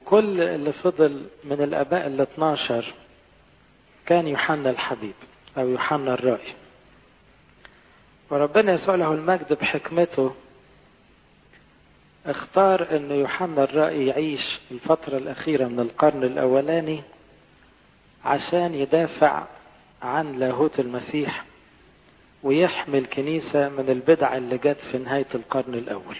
كل اللي فضل من الآباء ال 12 كان يوحنا الحبيب أو يوحنا الرأي وربنا يسوع له المجد بحكمته اختار أن يوحنا الرأي يعيش الفترة الأخيرة من القرن الأولاني عشان يدافع عن لاهوت المسيح ويحمي الكنيسة من البدع اللي جت في نهاية القرن الأول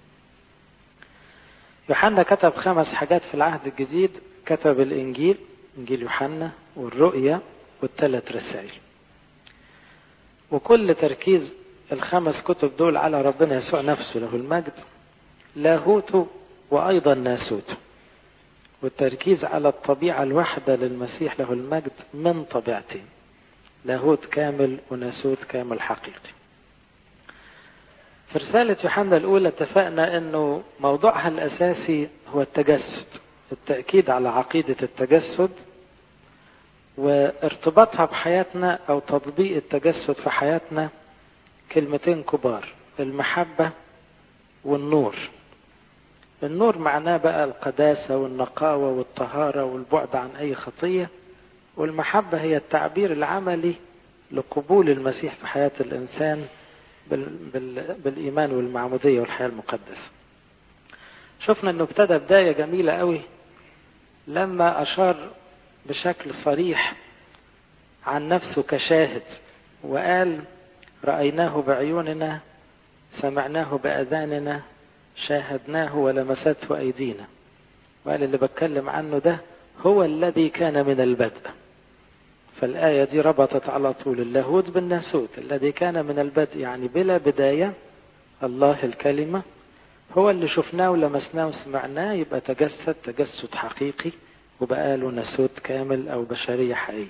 يوحنا كتب خمس حاجات في العهد الجديد كتب الإنجيل إنجيل يوحنا والرؤيا والثلاث رسائل وكل تركيز الخمس كتب دول على ربنا يسوع نفسه له المجد لاهوته وأيضا ناسوته والتركيز على الطبيعة الواحدة للمسيح له المجد من طبيعتين لاهوت كامل وناسوت كامل حقيقي في رسالة يوحنا الأولى اتفقنا أنه موضوعها الأساسي هو التجسد التأكيد على عقيدة التجسد وارتباطها بحياتنا أو تطبيق التجسد في حياتنا كلمتين كبار المحبة والنور النور معناه بقى القداسة والنقاوة والطهارة والبعد عن أي خطية والمحبة هي التعبير العملي لقبول المسيح في حياة الإنسان بال بال بالإيمان والمعمودية والحياة المقدسة شفنا أنه ابتدى بداية جميلة قوي لما أشار بشكل صريح عن نفسه كشاهد وقال رأيناه بعيوننا سمعناه بأذاننا شاهدناه ولمسته أيدينا وقال اللي بتكلم عنه ده هو الذي كان من البدء فالآية دي ربطت على طول اللاهوت بالناسوت الذي كان من البدء يعني بلا بداية الله الكلمة هو اللي شفناه ولمسناه وسمعناه يبقى تجسد تجسد حقيقي وبقى له ناسوت كامل أو بشرية حقيقية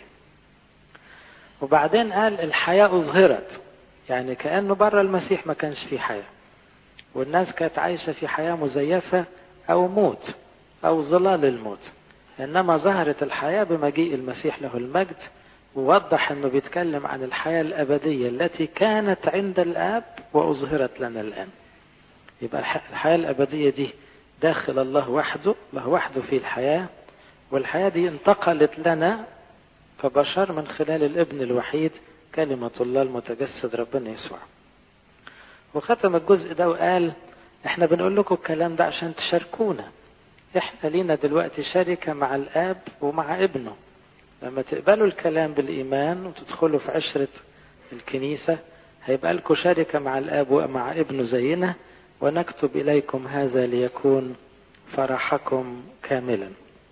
وبعدين قال الحياة أظهرت يعني كأنه بره المسيح ما كانش فيه حياة والناس كانت عايشة في حياة مزيفة أو موت أو ظلال الموت إنما ظهرت الحياة بمجيء المسيح له المجد ووضح أنه بيتكلم عن الحياة الأبدية التي كانت عند الآب وأظهرت لنا الآن يبقى الحياة الأبدية دي داخل الله وحده الله وحده في الحياة والحياة دي انتقلت لنا كبشر من خلال الابن الوحيد كلمة الله المتجسد ربنا يسوع وختم الجزء ده وقال احنا بنقول لكم الكلام ده عشان تشاركونا احنا لينا دلوقتي شركة مع الاب ومع ابنه لما تقبلوا الكلام بالإيمان وتدخلوا في عشرة الكنيسة هيبقى لكم شركة مع الآب ومع ابنه زينا ونكتب إليكم هذا ليكون فرحكم كاملا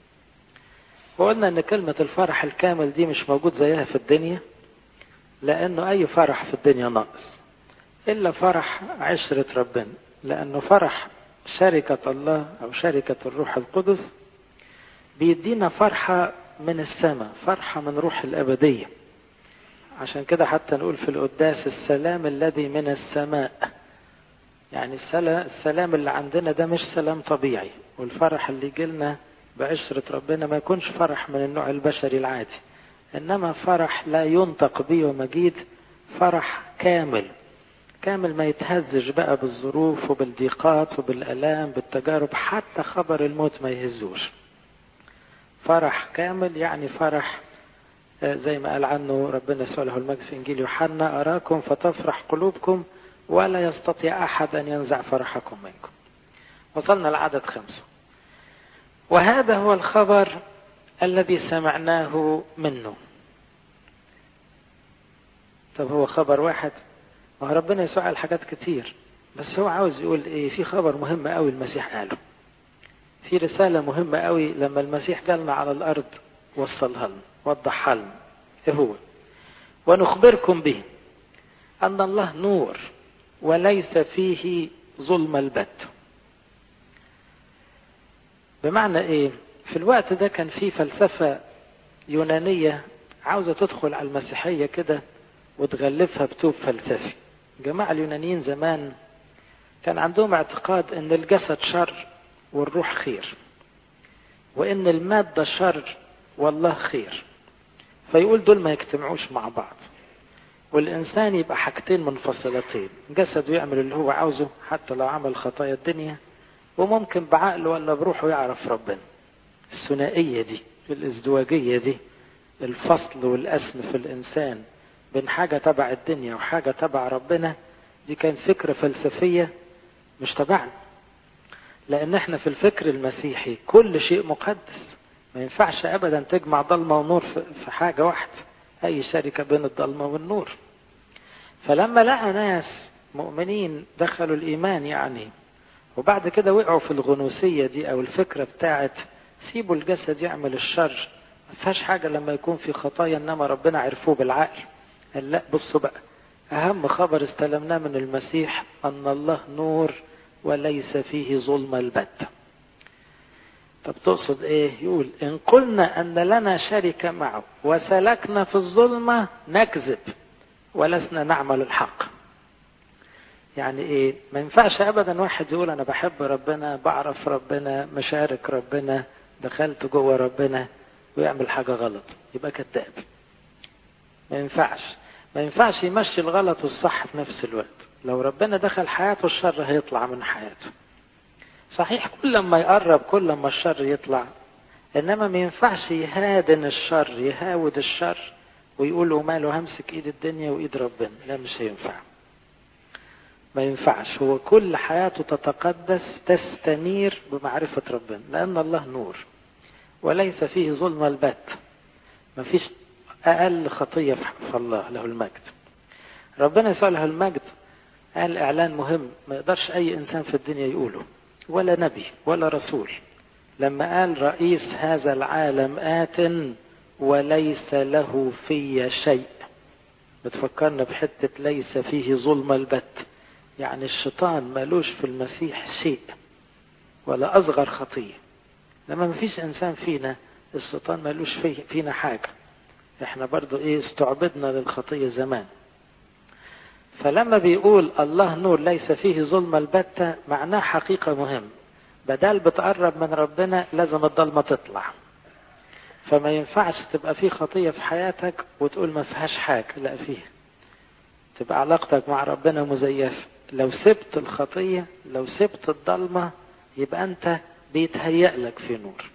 وقلنا أن كلمة الفرح الكامل دي مش موجود زيها في الدنيا لأنه أي فرح في الدنيا ناقص إلا فرح عشرة ربنا لأنه فرح شركة الله أو شركة الروح القدس بيدينا فرحة من السماء فرحة من روح الأبدية عشان كده حتى نقول في القداس السلام الذي من السماء يعني السلام اللي عندنا ده مش سلام طبيعي والفرح اللي يجيلنا بعشرة ربنا ما يكونش فرح من النوع البشري العادي إنما فرح لا ينطق به ومجيد فرح كامل كامل ما يتهزش بقى بالظروف وبالضيقات وبالآلام بالتجارب حتى خبر الموت ما يهزوش فرح كامل يعني فرح زي ما قال عنه ربنا يسوع له المجد في انجيل يوحنا اراكم فتفرح قلوبكم ولا يستطيع احد ان ينزع فرحكم منكم. وصلنا لعدد خمسه. وهذا هو الخبر الذي سمعناه منه. طب هو خبر واحد؟ ما ربنا يسوع قال حاجات كتير بس هو عاوز يقول ايه في خبر مهم قوي المسيح قاله. في رسالة مهمة قوي لما المسيح جالنا على الأرض وصلها لنا وضحها لنا إيه هو ونخبركم به أن الله نور وليس فيه ظلم البت بمعنى إيه في الوقت ده كان في فلسفة يونانية عاوزة تدخل على المسيحية كده وتغلفها بتوب فلسفي جماعة اليونانيين زمان كان عندهم اعتقاد ان الجسد شر والروح خير وان المادة شر والله خير فيقول دول ما يجتمعوش مع بعض والإنسان يبقى حاجتين منفصلتين جسده يعمل اللي هو عاوزه حتى لو عمل خطايا الدنيا وممكن بعقله ولا بروحه يعرف ربنا الثنائية دي الازدواجية دي الفصل والقسم في الإنسان بين حاجة تبع الدنيا وحاجة تبع ربنا دي كانت فكرة فلسفية مش تبعنا لأن احنا في الفكر المسيحي كل شيء مقدس ما ينفعش أبدا تجمع ضلمة ونور في حاجة واحدة أي شركة بين الضلمة والنور فلما لقى ناس مؤمنين دخلوا الإيمان يعني وبعد كده وقعوا في الغنوسية دي أو الفكرة بتاعت سيبوا الجسد يعمل الشر ما فيهاش حاجة لما يكون في خطايا إنما ربنا عرفوه بالعقل قال لا بصوا بقى أهم خبر استلمناه من المسيح أن الله نور وليس فيه ظلم البتة طب تقصد ايه يقول ان قلنا ان لنا شركة معه وسلكنا في الظلمة نكذب ولسنا نعمل الحق يعني ايه ما ينفعش ابدا واحد يقول انا بحب ربنا بعرف ربنا مشارك ربنا دخلت جوه ربنا ويعمل حاجة غلط يبقى كذاب ما ينفعش ما ينفعش يمشي الغلط والصح في نفس الوقت لو ربنا دخل حياته الشر هيطلع من حياته صحيح كل ما يقرب كل ما الشر يطلع انما ما ينفعش يهادن الشر يهاود الشر ويقول له ماله همسك ايد الدنيا وايد ربنا لا مش هينفع ما ينفعش هو كل حياته تتقدس تستنير بمعرفة ربنا لأن الله نور وليس فيه ظلم البت ما فيش أقل خطية في الله له المجد ربنا يسوع له المجد قال إعلان مهم ما يقدرش أي إنسان في الدنيا يقوله ولا نبي ولا رسول لما قال رئيس هذا العالم آت وليس له في شيء بتفكرنا بحتة ليس فيه ظلم البت يعني الشيطان مالوش في المسيح شيء ولا أصغر خطية لما مفيش إنسان فينا الشيطان مالوش فيه فينا حاجة احنا برضو ايه استعبدنا للخطية زمان فلما بيقول الله نور ليس فيه ظلم البتة معناه حقيقة مهم بدل بتقرب من ربنا لازم الضلمة تطلع فما ينفعش تبقى في خطية في حياتك وتقول ما فيهاش حاجة لا فيها تبقى علاقتك مع ربنا مزيفة لو سبت الخطية لو سبت الضلمة يبقى أنت بيتهيأ لك في نور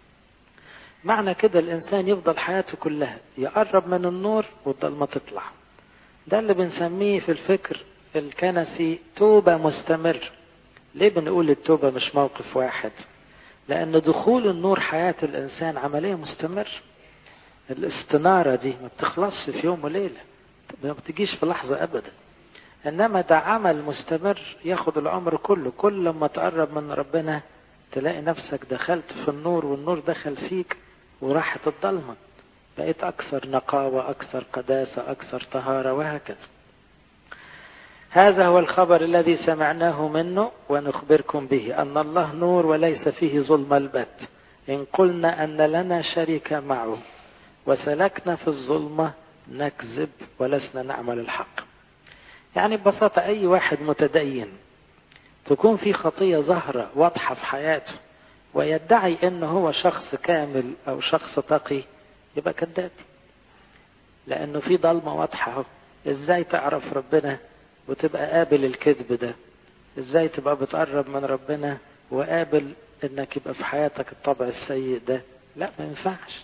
معنى كده الإنسان يفضل حياته كلها يقرب من النور والضلمة تطلع ده اللي بنسميه في الفكر الكنسي توبة مستمر ليه بنقول التوبة مش موقف واحد لأن دخول النور حياة الإنسان عملية مستمر الاستنارة دي ما بتخلصش في يوم وليلة ما بتجيش في لحظة أبدا إنما ده عمل مستمر ياخد العمر كله كل ما تقرب من ربنا تلاقي نفسك دخلت في النور والنور دخل فيك وراحت الضلمة بقيت أكثر نقاوة أكثر قداسة أكثر طهارة وهكذا هذا هو الخبر الذي سمعناه منه ونخبركم به أن الله نور وليس فيه ظلم البت إن قلنا أن لنا شريك معه وسلكنا في الظلمة نكذب ولسنا نعمل الحق يعني ببساطة أي واحد متدين تكون في خطية ظاهرة واضحة في حياته ويدعي أنه هو شخص كامل أو شخص تقي يبقى كذاب لأنه في ضلمة واضحة اهو إزاي تعرف ربنا وتبقى قابل الكذب ده إزاي تبقى بتقرب من ربنا وقابل إنك يبقى في حياتك الطبع السيء ده لا ما ينفعش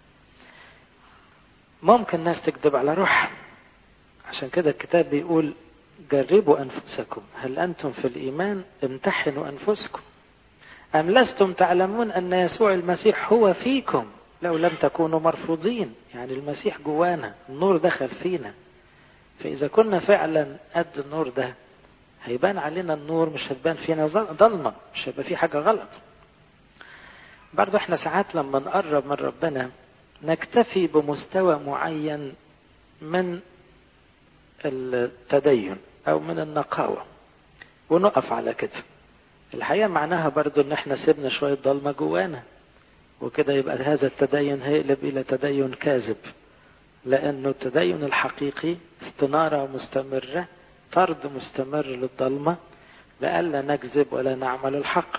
ممكن ناس تكذب على روحها عشان كده الكتاب بيقول جربوا أنفسكم هل أنتم في الإيمان امتحنوا أنفسكم أم لستم تعلمون أن يسوع المسيح هو فيكم لو لم تكونوا مرفوضين يعني المسيح جوانا النور دخل فينا فإذا كنا فعلا قد النور ده هيبان علينا النور مش هتبان فينا ضلمة مش هيبقى في حاجة غلط برضو احنا ساعات لما نقرب من ربنا نكتفي بمستوى معين من التدين او من النقاوة ونقف على كده الحقيقة معناها برضو ان احنا سيبنا شوية ضلمة جوانا وكده يبقى هذا التدين هيقلب الى تدين كاذب لانه التدين الحقيقي استنارة مستمرة طرد مستمر للظلمة لئلا نكذب ولا نعمل الحق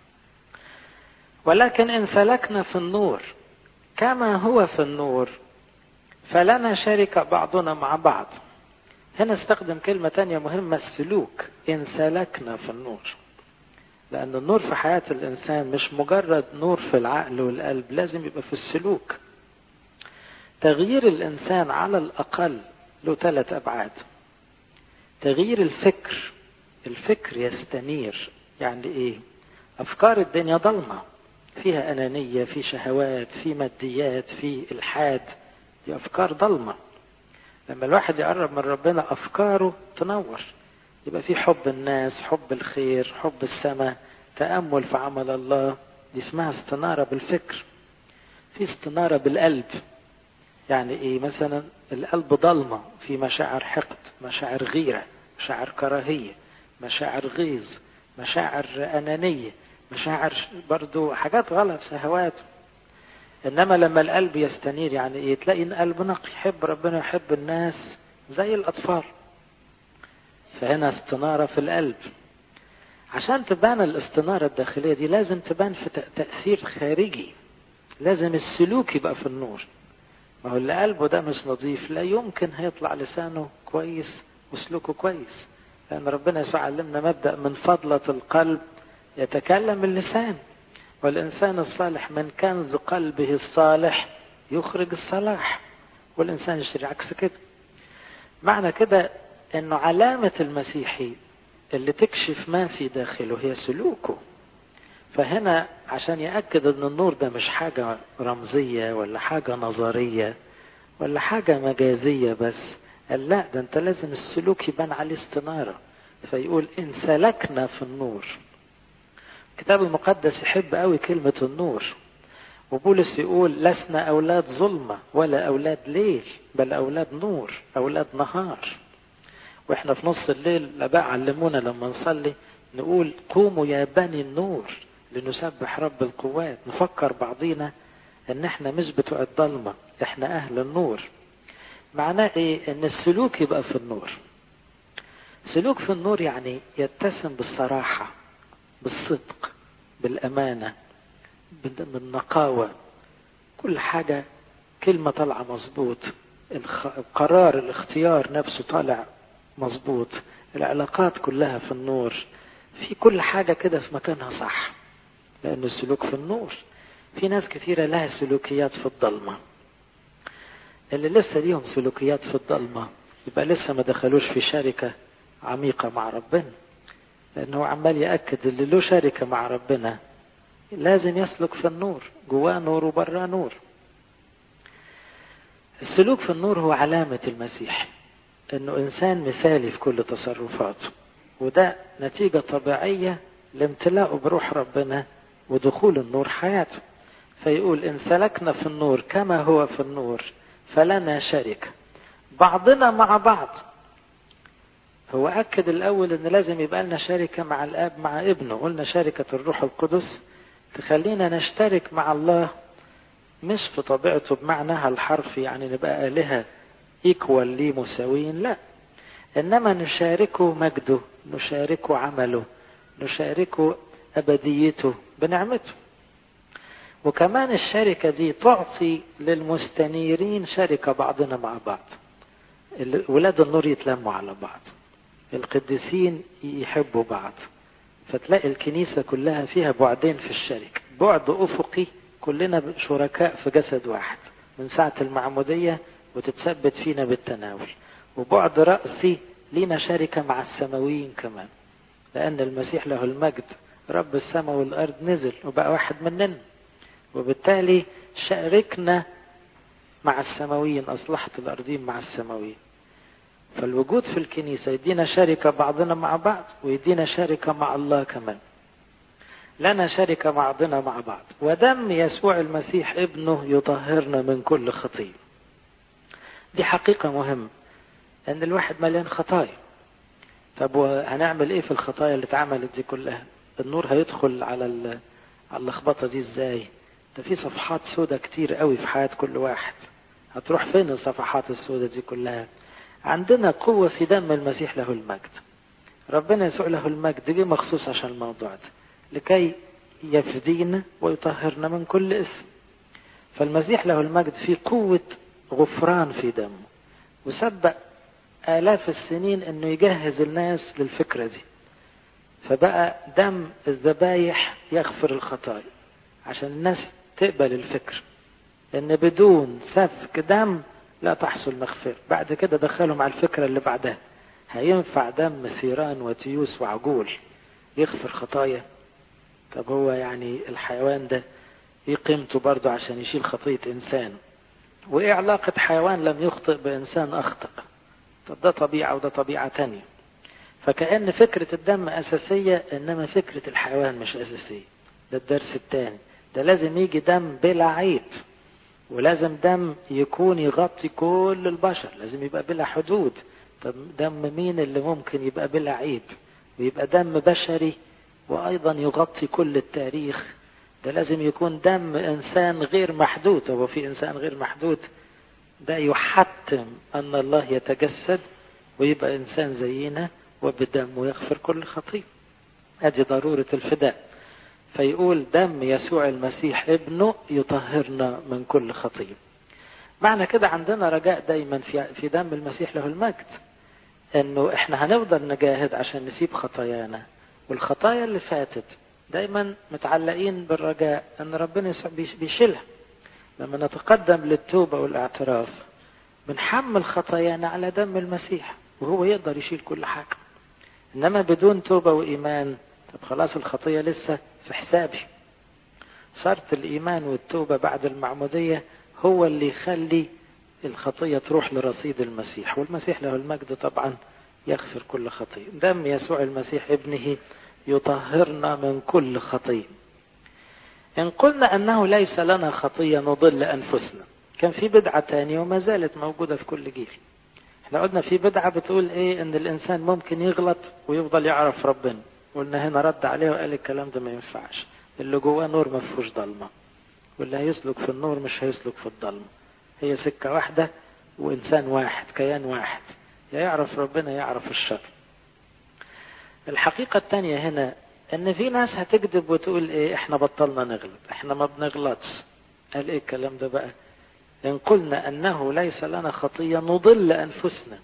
ولكن ان سلكنا في النور كما هو في النور فلنا شركة بعضنا مع بعض هنا استخدم كلمة تانية مهمة السلوك إن سلكنا في النور لأن النور في حياة الإنسان مش مجرد نور في العقل والقلب لازم يبقى في السلوك تغيير الإنسان على الأقل له ثلاث أبعاد تغيير الفكر الفكر يستنير يعني إيه أفكار الدنيا ضلمة فيها أنانية في شهوات في ماديات في إلحاد دي أفكار ضلمة لما الواحد يقرب من ربنا أفكاره تنور يبقى في حب الناس حب الخير حب السماء تأمل في عمل الله دي اسمها استنارة بالفكر في استنارة بالقلب يعني ايه مثلا القلب ضلمة في مشاعر حقد مشاعر غيرة مشاعر كراهية مشاعر غيظ مشاعر أنانية مشاعر برضو حاجات غلط شهوات إنما لما القلب يستنير يعني إيه تلاقي إن قلب نقي يحب ربنا يحب الناس زي الأطفال فهنا استنارة في القلب عشان تبان الاستنارة الداخلية دي لازم تبان في تأثير خارجي لازم السلوك يبقى في النور ما هو اللي قلبه ده مش نظيف لا يمكن هيطلع لسانه كويس وسلوكه كويس لأن ربنا يسوع علمنا مبدأ من فضلة القلب يتكلم اللسان والإنسان الصالح من كنز قلبه الصالح يخرج الصلاح والإنسان يشتري عكس كده معنى كده أنه علامة المسيحي اللي تكشف ما في داخله هي سلوكه فهنا عشان يأكد أن النور ده مش حاجة رمزية ولا حاجة نظرية ولا حاجة مجازية بس قال لا ده انت لازم السلوك يبان عليه استنارة فيقول إن سلكنا في النور الكتاب المقدس يحب قوي كلمة النور وبولس يقول لسنا أولاد ظلمة ولا أولاد ليل بل أولاد نور أولاد نهار وإحنا في نص الليل الآباء علمونا لما نصلي نقول قوموا يا بني النور لنسبح رب القوات نفكر بعضينا ان احنا مش بتوع الضلمة احنا اهل النور معناه ايه ان السلوك يبقى في النور سلوك في النور يعني يتسم بالصراحة بالصدق بالأمانة بالنقاوة كل حاجة كلمة طالعة مظبوط القرار الاختيار نفسه طالع مظبوط العلاقات كلها في النور في كل حاجة كده في مكانها صح لأن السلوك في النور في ناس كثيرة لها سلوكيات في الضلمة اللي لسه ليهم سلوكيات في الضلمة يبقى لسه ما دخلوش في شركة عميقة مع ربنا لأنه عمال يأكد اللي له شركة مع ربنا لازم يسلك في النور جواه نور وبراه نور السلوك في النور هو علامة المسيح انه انسان مثالي في كل تصرفاته وده نتيجة طبيعية لامتلاءه بروح ربنا ودخول النور حياته فيقول إن سلكنا في النور كما هو في النور فلنا شركة بعضنا مع بعض هو أكد الأول أن لازم يبقى لنا شركة مع الآب مع ابنه قلنا شركة الروح القدس تخلينا نشترك مع الله مش في طبيعته بمعناها الحرفي يعني نبقى آلهة ايكوال ليه مساويين لا انما نشاركه مجده نشاركه عمله نشاركه ابديته بنعمته وكمان الشركة دي تعطي للمستنيرين شركة بعضنا مع بعض ولاد النور يتلموا على بعض القديسين يحبوا بعض فتلاقي الكنيسة كلها فيها بعدين في الشركة بعد أفقي كلنا شركاء في جسد واحد من ساعة المعمودية وتتثبت فينا بالتناول وبعد رأسي لينا شركة مع السماويين كمان لأن المسيح له المجد رب السماء والأرض نزل وبقى واحد مننا وبالتالي شاركنا مع السماويين أصلحت الأرضين مع السماويين فالوجود في الكنيسة يدينا شركة بعضنا مع بعض ويدينا شركة مع الله كمان لنا شركة بعضنا مع بعض ودم يسوع المسيح ابنه يطهرنا من كل خطيه دي حقيقة مهمة ان الواحد مليان خطايا طب هنعمل ايه في الخطايا اللي اتعملت دي كلها النور هيدخل على على اللخبطة دي ازاي ده في صفحات سودة كتير قوي في حياة كل واحد هتروح فين الصفحات السودة دي كلها عندنا قوة في دم المسيح له المجد ربنا يسوع له المجد جه مخصوص عشان الموضوع ده لكي يفدينا ويطهرنا من كل اسم فالمسيح له المجد في قوة غفران في دمه وسبق آلاف السنين انه يجهز الناس للفكرة دي فبقى دم الذبايح يغفر الخطايا عشان الناس تقبل الفكر ان بدون سفك دم لا تحصل مغفرة بعد كده دخلوا مع الفكرة اللي بعدها هينفع دم ثيران وتيوس وعجول يغفر خطايا طب هو يعني الحيوان ده ايه قيمته برضه عشان يشيل خطية انسان وايه علاقة حيوان لم يخطئ بانسان اخطأ طب ده طبيعة وده طبيعة تانية فكأن فكرة الدم اساسية انما فكرة الحيوان مش اساسية ده الدرس الثاني ده لازم يجي دم بلا عيب ولازم دم يكون يغطي كل البشر لازم يبقى بلا حدود طب دم مين اللي ممكن يبقى بلا عيب ويبقى دم بشري وايضا يغطي كل التاريخ ده لازم يكون دم انسان غير محدود هو في انسان غير محدود ده يحتم ان الله يتجسد ويبقى انسان زينا وبدمه يغفر كل خطيئه ادي ضروره الفداء فيقول دم يسوع المسيح ابنه يطهرنا من كل خطيه معنى كده عندنا رجاء دايما في في دم المسيح له المجد انه احنا هنفضل نجاهد عشان نسيب خطايانا والخطايا اللي فاتت دايما متعلقين بالرجاء ان ربنا بيشيلها لما نتقدم للتوبة والاعتراف بنحمل خطايانا على دم المسيح وهو يقدر يشيل كل حاجة انما بدون توبة وايمان طب خلاص الخطية لسه في حسابي صارت الايمان والتوبة بعد المعمودية هو اللي يخلي الخطية تروح لرصيد المسيح والمسيح له المجد طبعا يغفر كل خطية دم يسوع المسيح ابنه يطهرنا من كل خطية إن قلنا أنه ليس لنا خطية نضل أنفسنا كان في بدعة تانية وما زالت موجودة في كل جيل احنا قلنا في بدعة بتقول ايه ان الانسان ممكن يغلط ويفضل يعرف ربنا قلنا هنا رد عليه وقال الكلام ده ما ينفعش اللي جواه نور ما فيهوش ضلمة واللي هيسلك في النور مش هيسلك في الضلمة هي سكة واحدة وإنسان واحد كيان واحد يا يعرف ربنا يعرف الشر الحقيقة التانية هنا ان في ناس هتكذب وتقول ايه احنا بطلنا نغلط احنا ما بنغلطش قال ايه الكلام ده بقى ان قلنا انه ليس لنا خطية نضل انفسنا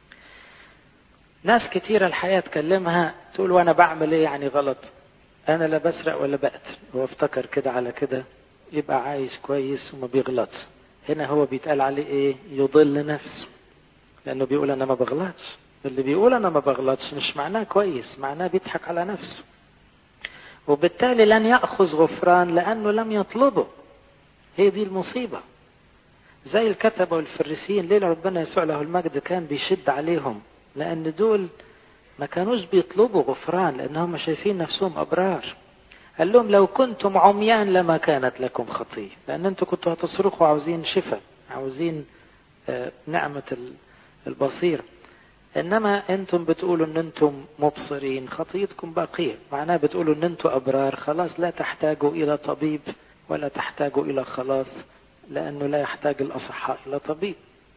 ناس كتيرة الحياة تكلمها تقول وانا بعمل ايه يعني غلط انا لا بسرق ولا بقتل هو افتكر كده على كده يبقى عايش كويس وما بيغلطش هنا هو بيتقال عليه ايه يضل نفسه لانه بيقول انا ما بغلطش اللي بيقول انا ما بغلطش مش معناه كويس معناه بيضحك على نفسه وبالتالي لن ياخذ غفران لانه لم يطلبه هي دي المصيبه زي الكتبه والفريسيين ليه ربنا يسوع له المجد كان بيشد عليهم لان دول ما كانوش بيطلبوا غفران لانهم شايفين نفسهم ابرار قال لهم لو كنتم عميان لما كانت لكم خطيه لان انتم كنتوا هتصرخوا عاوزين شفاء عاوزين نعمه البصيره انما انتم بتقولوا ان انتم مبصرين خطيتكم باقيه معناه بتقولوا ان انتم ابرار خلاص لا تحتاجوا الى طبيب ولا تحتاجوا الى خلاص لانه لا يحتاج الاصحاء الى طبيب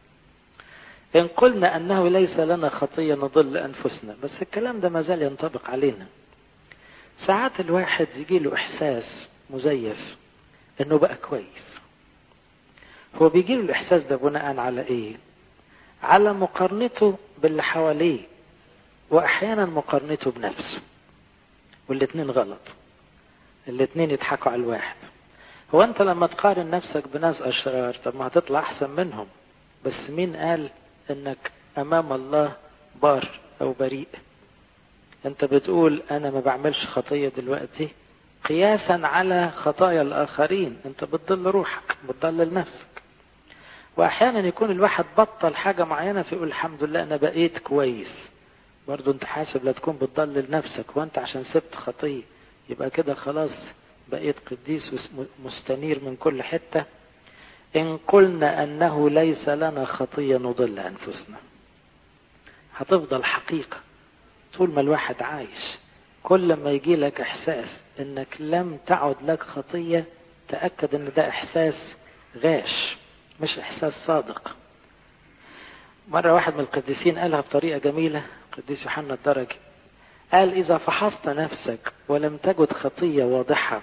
ان قلنا انه ليس لنا خطيه نضل انفسنا بس الكلام ده ما زال ينطبق علينا ساعات الواحد يجي له احساس مزيف انه بقى كويس هو بيجي له الاحساس ده بناء على ايه على مقارنته باللي حواليه واحيانا مقارنته بنفسه والاتنين غلط الاتنين يضحكوا على الواحد هو انت لما تقارن نفسك بناس اشرار طب ما هتطلع احسن منهم بس مين قال انك امام الله بار او بريء انت بتقول انا ما بعملش خطيه دلوقتي قياسا على خطايا الاخرين انت بتضل روحك بتضلل نفسك واحيانا يكون الواحد بطل حاجه معينه فيقول الحمد لله انا بقيت كويس برضه انت حاسب لا تكون بتضلل نفسك وانت عشان سبت خطيه يبقى كده خلاص بقيت قديس مستنير من كل حته ان قلنا انه ليس لنا خطيه نضل انفسنا هتفضل حقيقه طول ما الواحد عايش كل ما يجي لك احساس انك لم تعد لك خطيه تاكد ان ده احساس غاش مش احساس صادق مرة واحد من القديسين قالها بطريقة جميلة القديس يوحنا الدرجي قال إذا فحصت نفسك ولم تجد خطية واضحة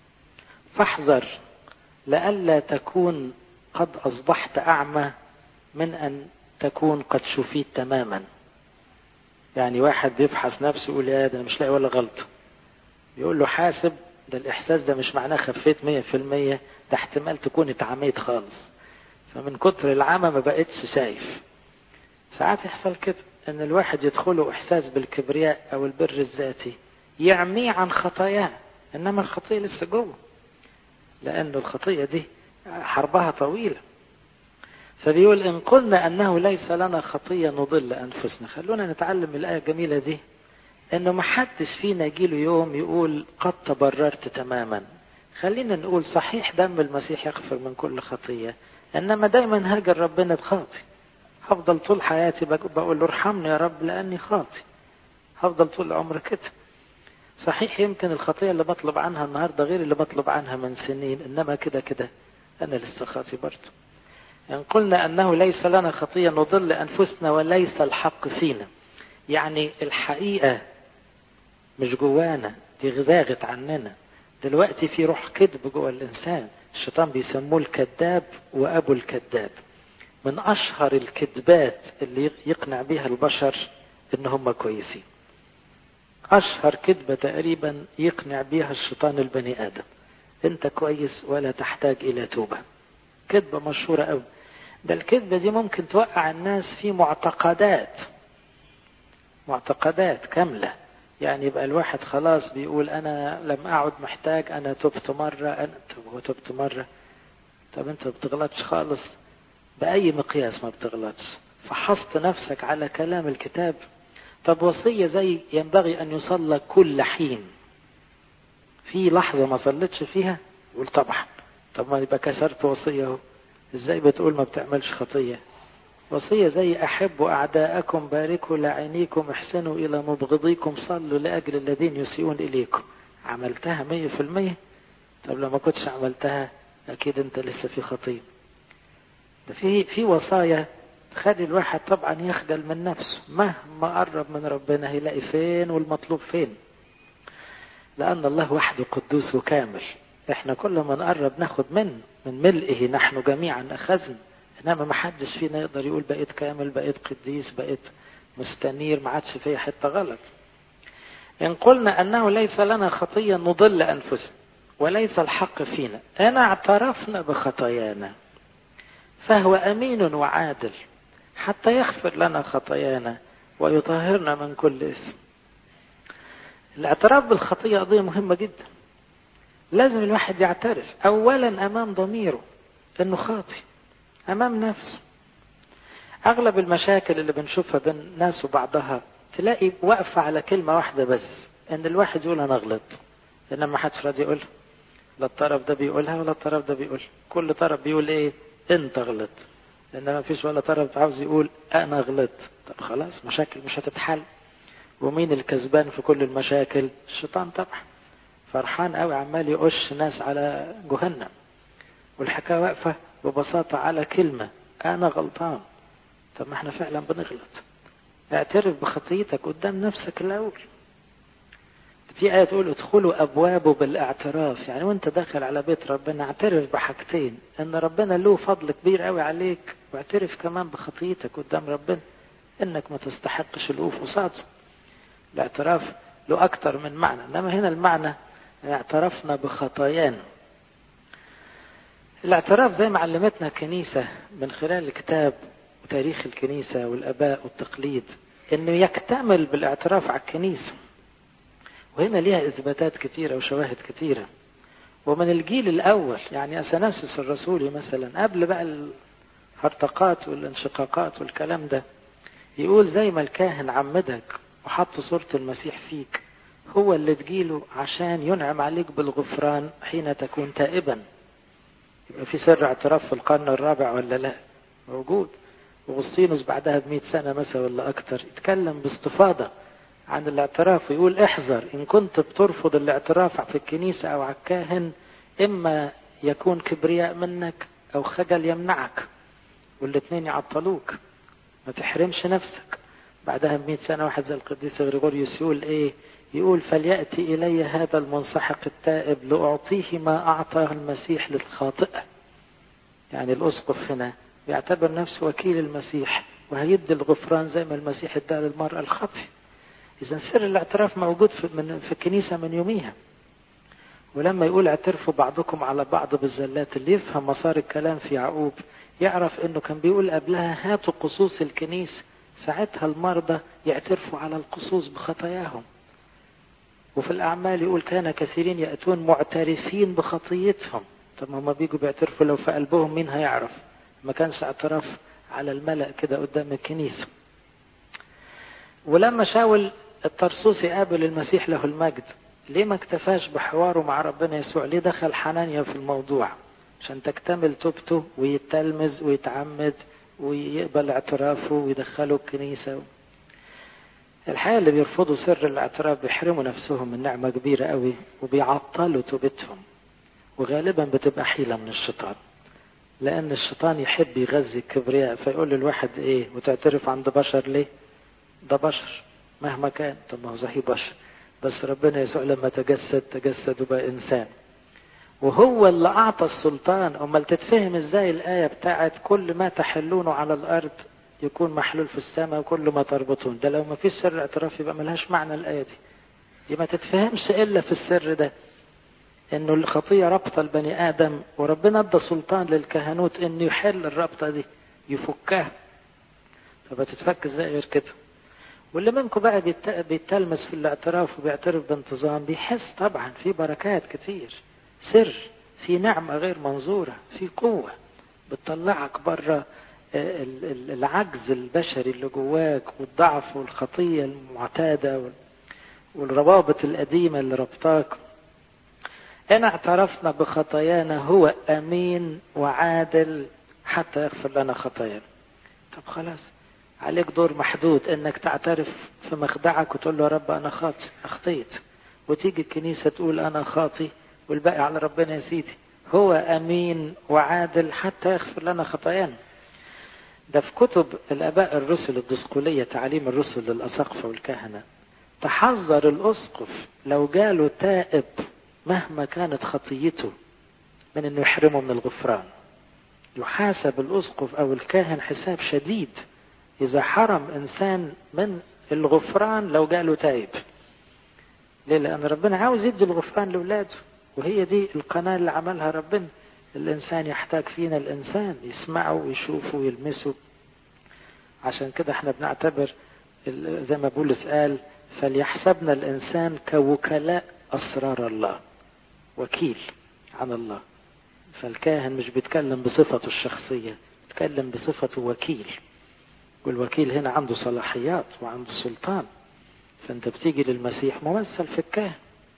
فاحذر لئلا تكون قد أصبحت أعمى من أن تكون قد شفيت تماما يعني واحد بيفحص نفسه يقول يا ده انا مش لاقي ولا غلطه يقول له حاسب ده الاحساس ده مش معناه خفيت مية في المية ده احتمال تكون اتعميت خالص فمن كتر العمى ما بقتش شايف ساعات يحصل كده ان الواحد يدخله احساس بالكبرياء او البر الذاتي يعميه عن خطاياه انما الخطيه لسه جوه لأن الخطية دي حربها طويلة فبيقول إن قلنا أنه ليس لنا خطية نضل أنفسنا خلونا نتعلم من الآية الجميلة دي إنه ما حدش فينا يجيله يوم يقول قد تبررت تماما خلينا نقول صحيح دم المسيح يغفر من كل خطية إنما دايما هاجر ربنا بخاطي هفضل طول حياتي بقول له ارحمني يا رب لأني خاطي هفضل طول العمر كده صحيح يمكن الخطية اللي بطلب عنها النهاردة غير اللي بطلب عنها من سنين إنما كده كده أنا لسه خاطي برضه إن قلنا أنه ليس لنا خطية نضل أنفسنا وليس الحق فينا يعني الحقيقة مش جوانا دي غزاغت عننا دلوقتي في روح كذب جوه الإنسان الشيطان بيسموه الكذاب وأبو الكذاب من أشهر الكذبات اللي يقنع بها البشر إن هم كويسين أشهر كذبة تقريبا يقنع بها الشيطان البني آدم أنت كويس ولا تحتاج إلى توبة كذبة مشهورة أوي ده الكذبة دي ممكن توقع الناس في معتقدات معتقدات كاملة يعني يبقى الواحد خلاص بيقول أنا لم أعد محتاج أنا تبت مرة أنا هو تبت مرة طب أنت بتغلطش خالص بأي مقياس ما بتغلطش فحصت نفسك على كلام الكتاب طب وصية زي ينبغي أن يصلى كل حين في لحظة ما صليتش فيها يقول طبعا طب ما يبقى كسرت وصية اهو ازاي بتقول ما بتعملش خطية وصية زي أحبوا أعداءكم باركوا لعينيكم احسنوا إلى مبغضيكم صلوا لأجل الذين يسيئون إليكم عملتها مية في المية طب لو ما كنتش عملتها أكيد أنت لسه في خطية ده في في وصايا تخلي الواحد طبعا يخجل من نفسه مهما قرب من ربنا هيلاقي فين والمطلوب فين لأن الله وحده قدوس وكامل احنا كل ما نقرب ناخد منه من ملئه نحن جميعا أخذنا إنما ما حدش فينا يقدر يقول بقيت كامل بقيت قديس بقيت مستنير ما عادش فيا حتة غلط إن قلنا أنه ليس لنا خطية نضل أنفسنا وليس الحق فينا أنا اعترفنا بخطايانا فهو أمين وعادل حتى يغفر لنا خطايانا ويطهرنا من كل اسم الاعتراف بالخطية قضية مهمة جدا لازم الواحد يعترف أولا أمام ضميره أنه خاطي أمام نفسه أغلب المشاكل اللي بنشوفها بين ناس وبعضها تلاقي واقفة على كلمة واحدة بس أن الواحد يقول أنا غلط إنما ما حدش راضي يقولها لا الطرف ده بيقولها ولا الطرف ده بيقولها كل طرف بيقول إيه أنت غلط لأن ما فيش ولا طرف عاوز يقول أنا غلط طب خلاص مشاكل مش هتتحل ومين الكسبان في كل المشاكل الشيطان طبعا فرحان قوي عمال يقش ناس على جهنم والحكاية واقفة ببساطة على كلمة أنا غلطان طب ما احنا فعلا بنغلط اعترف بخطيتك قدام نفسك الأول في آية تقول ادخلوا أبوابه بالاعتراف يعني وانت داخل على بيت ربنا اعترف بحاجتين ان ربنا له فضل كبير قوي عليك واعترف كمان بخطيتك قدام ربنا انك ما تستحقش الوقوف قصاده الاعتراف له أكتر من معنى إنما هنا المعنى اعترفنا بخطايانا الاعتراف زي ما علمتنا الكنيسة من خلال الكتاب وتاريخ الكنيسة والآباء والتقليد إنه يكتمل بالاعتراف على الكنيسة وهنا ليها إثباتات كثيرة وشواهد كثيرة ومن الجيل الأول يعني أثناسس الرسولي مثلا قبل بقى الهرطقات والانشقاقات والكلام ده يقول زي ما الكاهن عمدك وحط صورة المسيح فيك هو اللي تجيله عشان ينعم عليك بالغفران حين تكون تائبا يبقى في سر اعتراف في القرن الرابع ولا لا موجود وغسطينوس بعدها بمئة سنة مثلا ولا أكتر يتكلم باستفاضة عن الاعتراف ويقول احذر إن كنت بترفض الاعتراف في الكنيسة أو على الكاهن إما يكون كبرياء منك أو خجل يمنعك والاثنين يعطلوك ما تحرمش نفسك بعدها بمئة سنة واحد زي القديس غريغوريوس يقول ايه يقول فليأتي إلي هذا المنسحق التائب لأعطيه ما أعطاه المسيح للخاطئة يعني الأسقف هنا بيعتبر نفسه وكيل المسيح وهيدي الغفران زي ما المسيح ادى للمرأة الخاطئة إذا سر الاعتراف موجود في, من في الكنيسة من يوميها ولما يقول اعترفوا بعضكم على بعض بالزلات اللي يفهم مسار الكلام في يعقوب يعرف انه كان بيقول قبلها هاتوا قصوص الكنيسة ساعتها المرضى يعترفوا على القصوص بخطاياهم وفي الأعمال يقول كان كثيرين يأتون معترفين بخطيتهم طب ما هم بيجوا بيعترفوا لو في قلبهم مين هيعرف ما كانش اعتراف على الملأ كده قدام الكنيسة ولما شاول الطرسوسي قابل المسيح له المجد ليه ما اكتفاش بحواره مع ربنا يسوع ليه دخل حنانيا في الموضوع عشان تكتمل توبته ويتلمذ ويتعمد ويقبل اعترافه ويدخله الكنيسة الحقيقة اللي بيرفضوا سر الاعتراف بيحرموا نفسهم من نعمة كبيرة قوي وبيعطلوا توبتهم وغالبا بتبقى حيلة من الشيطان لأن الشيطان يحب يغذي الكبرياء فيقول للواحد إيه وتعترف عند بشر ليه؟ ده بشر مهما كان طب ما هو صحيح بشر بس ربنا يسوع لما تجسد تجسد وبقى إنسان وهو اللي أعطى السلطان أمال تتفهم إزاي الآية بتاعت كل ما تحلونه على الأرض يكون محلول في السماء وكل ما تربطون ده لو ما فيش سر اعتراف يبقى ملهاش معنى الآية دي دي ما تتفهمش إلا في السر ده إنه الخطية ربطة البني آدم وربنا ادى سلطان للكهنوت إنه يحل الربطة دي يفكها فبتتفك إزاي غير كده واللي منكم بقى بيتلمس في الاعتراف وبيعترف بانتظام بيحس طبعا في بركات كتير سر في نعمة غير منظورة في قوة بتطلعك بره العجز البشري اللي جواك والضعف والخطية المعتادة والروابط القديمة اللي ربطاك إن اعترفنا بخطايانا هو أمين وعادل حتى يغفر لنا خطايانا طب خلاص عليك دور محدود انك تعترف في مخدعك وتقول له يا رب انا خاطئ اخطيت وتيجي الكنيسة تقول انا خاطي والباقي على ربنا يا سيدي هو امين وعادل حتى يغفر لنا خطايانا ده في كتب الاباء الرسل الدسقولية تعليم الرسل للاساقفة والكهنة تحذر الاسقف لو جاله تائب مهما كانت خطيته من انه يحرمه من الغفران يحاسب الاسقف او الكاهن حساب شديد إذا حرم إنسان من الغفران لو جاله تايب ليه؟ لأن ربنا عاوز يدي الغفران لأولاده وهي دي القناة اللي عملها ربنا الإنسان يحتاج فينا الإنسان يسمعه ويشوفه ويلمسه عشان كده احنا بنعتبر زي ما بولس قال فليحسبنا الإنسان كوكلاء أسرار الله وكيل عن الله فالكاهن مش بيتكلم بصفته الشخصية بيتكلم بصفته وكيل والوكيل هنا عنده صلاحيات وعنده سلطان فانت بتيجي للمسيح ممثل في الكاهن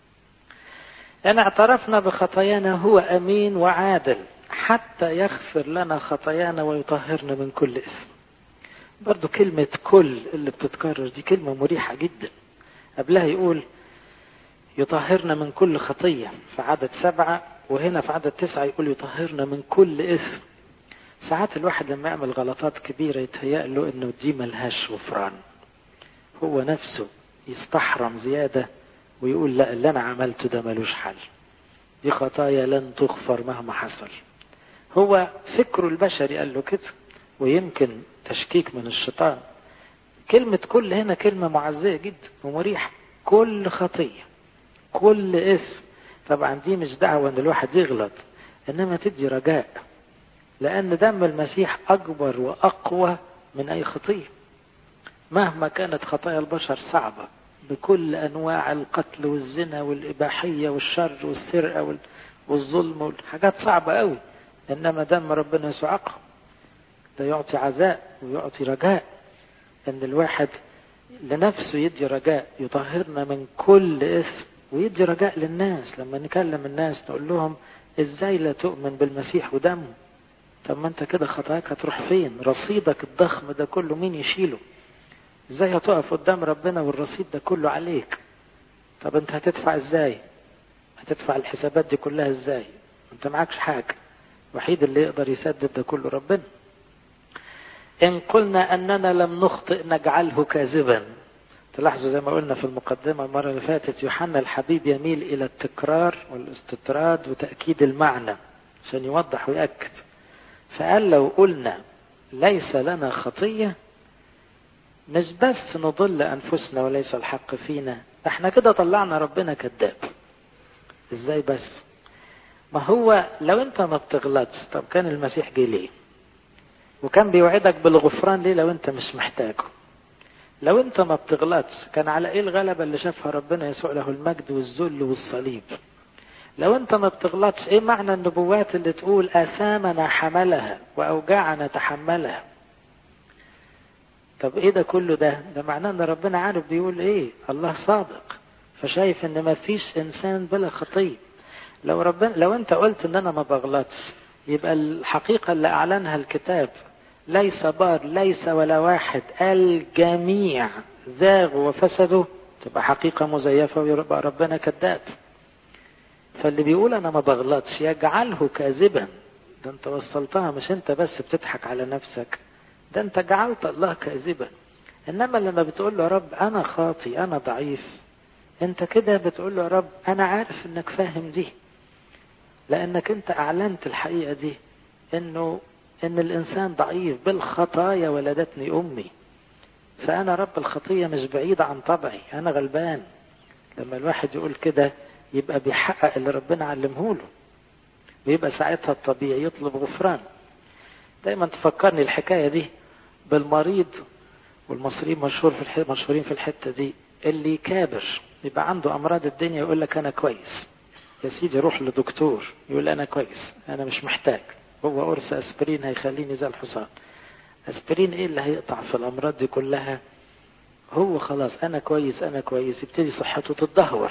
ان اعترفنا بخطايانا هو امين وعادل حتى يغفر لنا خطايانا ويطهرنا من كل اثم برضو كلمة كل اللي بتتكرر دي كلمة مريحة جدا قبلها يقول يطهرنا من كل خطية في عدد سبعة وهنا في عدد تسعة يقول يطهرنا من كل إثم ساعات الواحد لما يعمل غلطات كبيرة يتهيأ له انه دي ملهاش غفران هو نفسه يستحرم زيادة ويقول لا اللي انا عملته ده ملوش حل دي خطايا لن تغفر مهما حصل هو فكره البشري قال له كده ويمكن تشكيك من الشيطان كلمة كل هنا كلمة معزية جدا ومريحة كل خطية كل اسم طبعا دي مش دعوة ان الواحد يغلط انما تدي رجاء لأن دم المسيح أكبر وأقوى من أي خطية مهما كانت خطايا البشر صعبة بكل أنواع القتل والزنا والإباحية والشر والسرقة والظلم والحاجات صعبة قوي إنما دم ربنا يسوع أقوى ده يعطي عزاء ويعطي رجاء إن الواحد لنفسه يدي رجاء يطهرنا من كل اسم ويدي رجاء للناس لما نكلم الناس نقول لهم ازاي لا تؤمن بالمسيح ودمه طب ما انت كده خطاياك هتروح فين رصيدك الضخم ده كله مين يشيله ازاي هتقف قدام ربنا والرصيد ده كله عليك طب انت هتدفع ازاي هتدفع الحسابات دي كلها ازاي انت معكش حاجة الوحيد اللي يقدر يسدد ده كله ربنا ان قلنا اننا لم نخطئ نجعله كاذبا تلاحظوا زي ما قلنا في المقدمة المرة اللي فاتت يوحنا الحبيب يميل إلى التكرار والاستطراد وتأكيد المعنى عشان يوضح ويأكد فقال لو قلنا ليس لنا خطية مش بس نضل أنفسنا وليس الحق فينا احنا كده طلعنا ربنا كذاب ازاي بس ما هو لو انت ما بتغلطش طب كان المسيح جه ليه وكان بيوعدك بالغفران ليه لو انت مش محتاجه لو انت ما بتغلطش كان على ايه الغلبة اللي شافها ربنا يسوع له المجد والذل والصليب لو انت ما بتغلطش ايه معنى النبوات اللي تقول اثامنا حملها واوجاعنا تحملها طب ايه ده كله ده ده معناه ان ربنا عارف بيقول ايه الله صادق فشايف ان ما فيش انسان بلا خطيه لو ربنا لو انت قلت ان انا ما بغلطش يبقى الحقيقه اللي اعلنها الكتاب ليس بار ليس ولا واحد الجميع زاغوا وفسدوا تبقى حقيقه مزيفه ويبقى ربنا كذاب فاللي بيقول انا ما بغلطش يجعله كاذبا ده انت وصلتها مش انت بس بتضحك على نفسك ده انت جعلت الله كاذبا انما لما بتقول له يا رب انا خاطي انا ضعيف انت كده بتقول له يا رب انا عارف انك فاهم دي لانك انت اعلنت الحقيقه دي انه ان الانسان ضعيف بالخطايا ولدتني امي فانا رب الخطيه مش بعيد عن طبعي انا غلبان لما الواحد يقول كده يبقى بيحقق اللي ربنا علمه له ويبقى ساعتها الطبيعي يطلب غفران دايما تفكرني الحكايه دي بالمريض والمصريين مشهور في الحتة مشهورين في الحته دي اللي كابر يبقى عنده امراض الدنيا يقول لك انا كويس يا سيدي روح لدكتور يقول انا كويس انا مش محتاج هو قرص اسبرين هيخليني زي الحصان اسبرين ايه اللي هيقطع في الامراض دي كلها هو خلاص انا كويس انا كويس يبتدي صحته تتدهور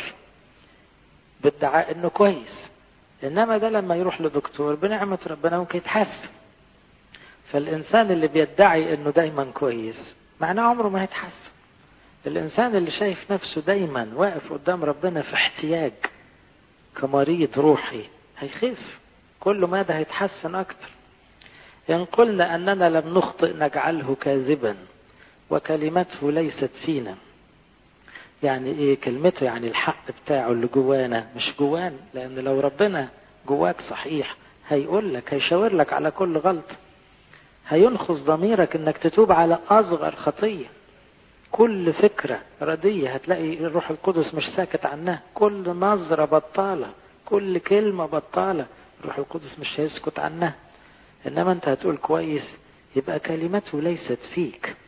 بادعاء انه كويس انما ده لما يروح لدكتور بنعمه ربنا ممكن يتحسن فالانسان اللي بيدعي انه دايما كويس معناه عمره ما هيتحسن الانسان اللي شايف نفسه دايما واقف قدام ربنا في احتياج كمريض روحي هيخف كل ما ده هيتحسن اكتر ان قلنا اننا لم نخطئ نجعله كاذبا وكلمته ليست فينا يعني ايه كلمته يعني الحق بتاعه اللي جوانا مش جوانا لان لو ربنا جواك صحيح هيقول لك هيشاور لك على كل غلطه هينخص ضميرك انك تتوب على اصغر خطيه كل فكرة ردية هتلاقي الروح القدس مش ساكت عنها كل نظرة بطالة كل كلمة بطالة الروح القدس مش هيسكت عنها إنما أنت هتقول كويس يبقى كلمته ليست فيك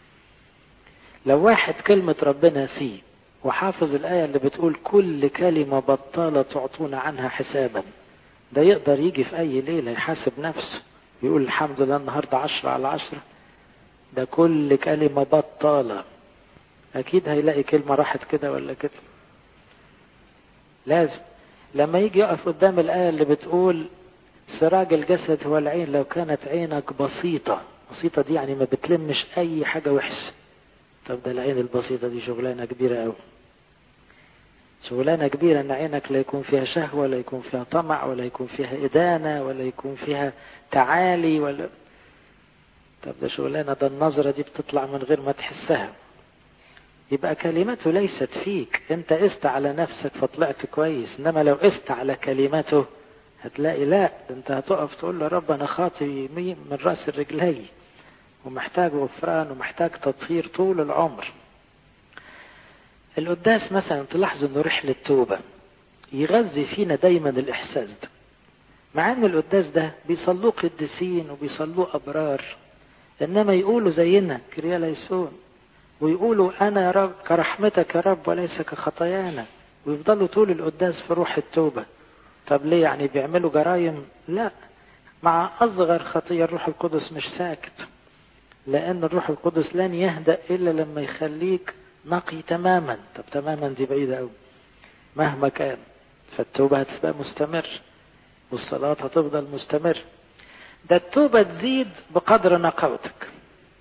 لو واحد كلمة ربنا فيه وحافظ الآية اللي بتقول كل كلمة بطالة تعطون عنها حسابا ده يقدر يجي في أي ليلة يحاسب نفسه يقول الحمد لله النهاردة عشرة على عشرة ده كل كلمة بطالة أكيد هيلاقي كلمة راحت كده ولا كده لازم لما يجي يقف قدام الآية اللي بتقول سراج الجسد هو العين لو كانت عينك بسيطة بسيطة دي يعني ما بتلمش أي حاجة وحشة طب ده العين البسيطة دي شغلانة كبيرة أوي شغلانة كبيرة إن عينك لا يكون فيها شهوة ولا يكون فيها طمع ولا يكون فيها إدانة ولا يكون فيها تعالي ولا طب ده شغلانة ده النظرة دي بتطلع من غير ما تحسها يبقى كلمته ليست فيك انت قست على نفسك فطلعت كويس انما لو قست على كلمته هتلاقي لا انت هتقف تقول له رب انا خاطي من راس الرجلي ومحتاج غفران ومحتاج تطهير طول العمر القداس مثلا تلاحظوا انه رحلة توبة يغذي فينا دايما الاحساس ده مع ان القداس ده بيصلوه قديسين وبيصلوه ابرار انما يقولوا زينا كريا ليسون ويقولوا انا يا رب كرحمتك يا رب وليس كخطايانا ويفضلوا طول القداس في روح التوبة طب ليه يعني بيعملوا جرايم لا مع اصغر خطية الروح القدس مش ساكت لان الروح القدس لن يهدأ الا لما يخليك نقي تماما طب تماما دي بعيدة قوي مهما كان فالتوبة هتبقى مستمر والصلاة هتفضل مستمر ده التوبة تزيد بقدر نقاوتك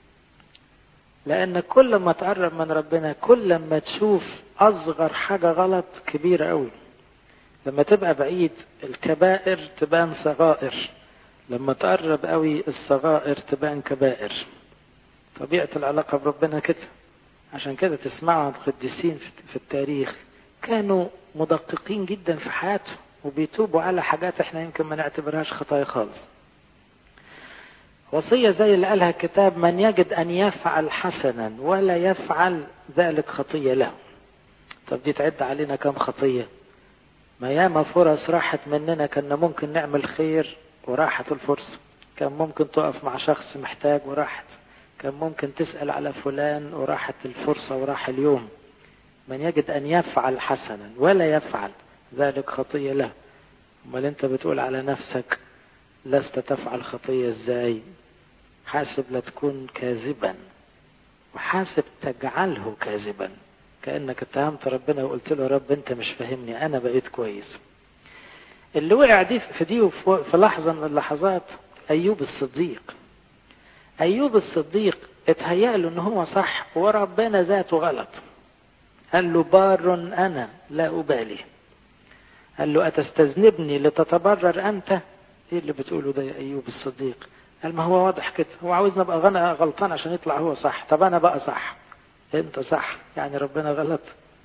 لأن كل ما تقرب من ربنا كل ما تشوف أصغر حاجة غلط كبيرة قوي لما تبقى بعيد الكبائر تبان صغائر لما تقرب قوي الصغائر تبان كبائر طبيعة العلاقة بربنا كده عشان كده تسمعوا عن القديسين في التاريخ كانوا مدققين جدا في حياتهم وبيتوبوا على حاجات احنا يمكن ما نعتبرهاش خطايا خالص وصية زي اللي قالها الكتاب من يجد أن يفعل حسنا ولا يفعل ذلك خطية له طب دي تعد علينا كم خطية ما ياما فرص راحت مننا كنا ممكن نعمل خير وراحت الفرصة كان ممكن تقف مع شخص محتاج وراحت كان ممكن تسأل على فلان وراحت الفرصة وراح اليوم من يجد أن يفعل حسنا ولا يفعل ذلك خطية له امال انت بتقول على نفسك لست تفعل خطية ازاي حاسب لا تكون كاذبا وحاسب تجعله كاذبا كأنك اتهمت ربنا وقلت له يا رب انت مش فاهمني انا بقيت كويس اللي وقع دي في دي في لحظة من اللحظات ايوب الصديق ايوب الصديق اتهيأ له ان هو صح وربنا ذاته غلط قال له بار انا لا ابالي قال له أتستذنبني لتتبرر أنت؟ إيه اللي بتقوله ده يا أيوب الصديق؟ قال ما هو واضح كده هو عاوزني أبقى غنى غلطان عشان يطلع هو صح طب أنا بقى صح أنت صح يعني ربنا غلط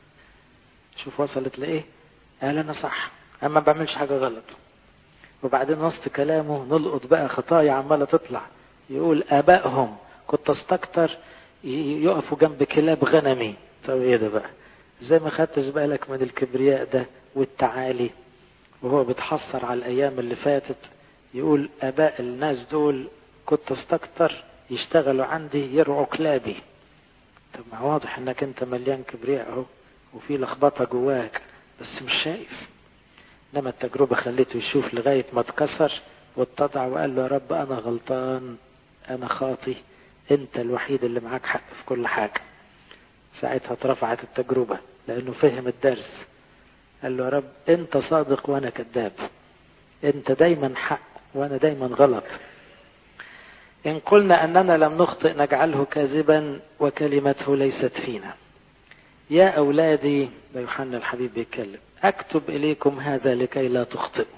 شوف وصلت لإيه؟ قال أنا صح أما ما بعملش حاجة غلط وبعدين وسط كلامه نلقط بقى خطايا عمالة تطلع يقول آبائهم كنت استكتر يقفوا جنب كلاب غنمي طب ايه ده بقى زي ما خدتش بالك من الكبرياء ده والتعالي وهو بيتحسر على الأيام اللي فاتت يقول آباء الناس دول كنت استكتر يشتغلوا عندي يرعوا كلابي طب ما واضح انك انت مليان كبرياء اهو وفي لخبطة جواك بس مش شايف انما التجربة خليته يشوف لغاية ما اتكسر واتضع وقال له يا رب انا غلطان انا خاطي انت الوحيد اللي معاك حق في كل حاجة ساعتها اترفعت التجربة لانه فهم الدرس قال له يا رب انت صادق وانا كذاب انت دايما حق وانا دايما غلط ان قلنا اننا لم نخطئ نجعله كاذبا وكلمته ليست فينا يا اولادي ده يوحنا الحبيب بيتكلم اكتب اليكم هذا لكي لا تخطئوا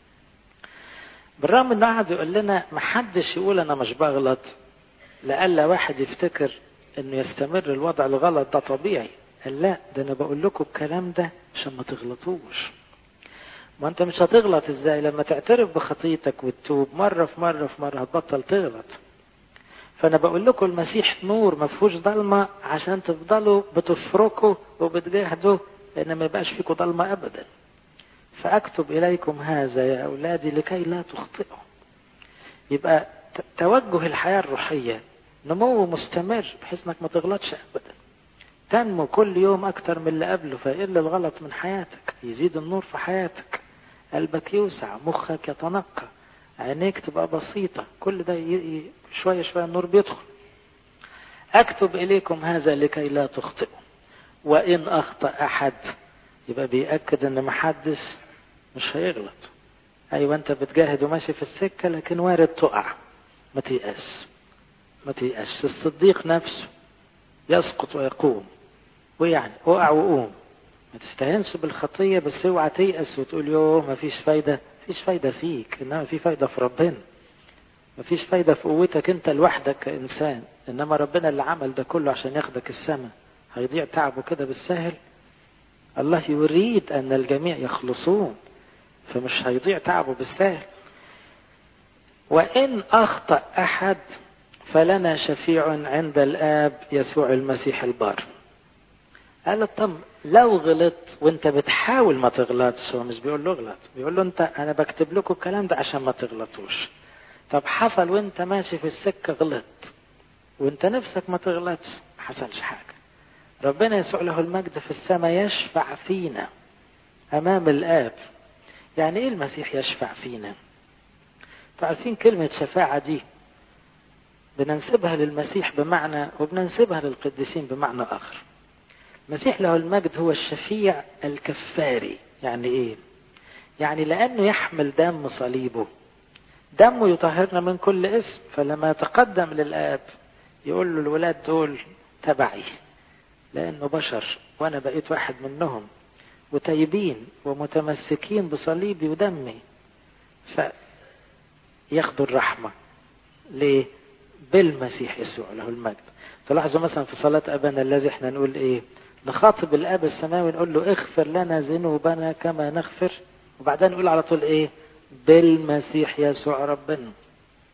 بالرغم انه قعد يقول لنا محدش يقول انا مش بغلط لألا واحد يفتكر انه يستمر الوضع الغلط ده طبيعي قال لا ده انا بقول لكم الكلام ده عشان ما تغلطوش ما انت مش هتغلط ازاي لما تعترف بخطيتك وتتوب مرة في مرة في مرة هتبطل تغلط فانا بقول لكم المسيح نور ما فيهوش ضلمة عشان تفضلوا بتفركوا وبتجاهدوا لان ما يبقاش فيكم ضلمة ابدا فاكتب اليكم هذا يا اولادي لكي لا تخطئوا يبقى توجه الحياة الروحية نمو مستمر بحيث انك ما تغلطش ابدا تنمو كل يوم اكتر من اللي قبله فيقل الغلط من حياتك يزيد النور في حياتك قلبك يوسع مخك يتنقى عينيك تبقى بسيطة كل ده ي... شوية شوية النور بيدخل اكتب اليكم هذا لكي لا تخطئوا وان اخطأ احد يبقى بيأكد ان محدش مش هيغلط ايوه انت بتجاهد وماشي في السكة لكن وارد تقع ما تيأس ما تيأس الصديق نفسه يسقط ويقوم ويعني اقع وقوم ما تستهنش بالخطية بس اوعى تيأس وتقول يوه ما فيش فايدة فيش فايدة فيك انما في فايدة في ربنا ما فيش فايدة في قوتك انت لوحدك كإنسان انما ربنا اللي عمل ده كله عشان ياخدك السماء هيضيع تعبه كده بالسهل الله يريد ان الجميع يخلصون فمش هيضيع تعبه بالسهل وان اخطأ احد فلنا شفيع عند الآب يسوع المسيح البار قال طب لو غلط وانت بتحاول ما تغلطش هو مش بيقول له اغلط بيقول له انت انا بكتب لكم الكلام ده عشان ما تغلطوش طب حصل وانت ماشي في السكة غلط وانت نفسك ما تغلطش ما حصلش حاجة ربنا يسوع له المجد في السماء يشفع فينا امام الاب يعني ايه المسيح يشفع فينا تعرفين كلمة شفاعة دي بننسبها للمسيح بمعنى وبننسبها للقديسين بمعنى آخر المسيح له المجد هو الشفيع الكفاري يعني ايه يعني لأنه يحمل دم صليبه دمه يطهرنا من كل اسم فلما يتقدم للآب يقول له الولاد دول تبعي لأنه بشر وأنا بقيت واحد منهم وتايبين ومتمسكين بصليبي ودمي فياخدوا الرحمة ليه بالمسيح يسوع له المجد تلاحظوا مثلا في صلاة أبانا الذي احنا نقول ايه نخاطب الآب السماوي نقول له اغفر لنا ذنوبنا كما نغفر وبعدين نقول على طول ايه بالمسيح يسوع ربنا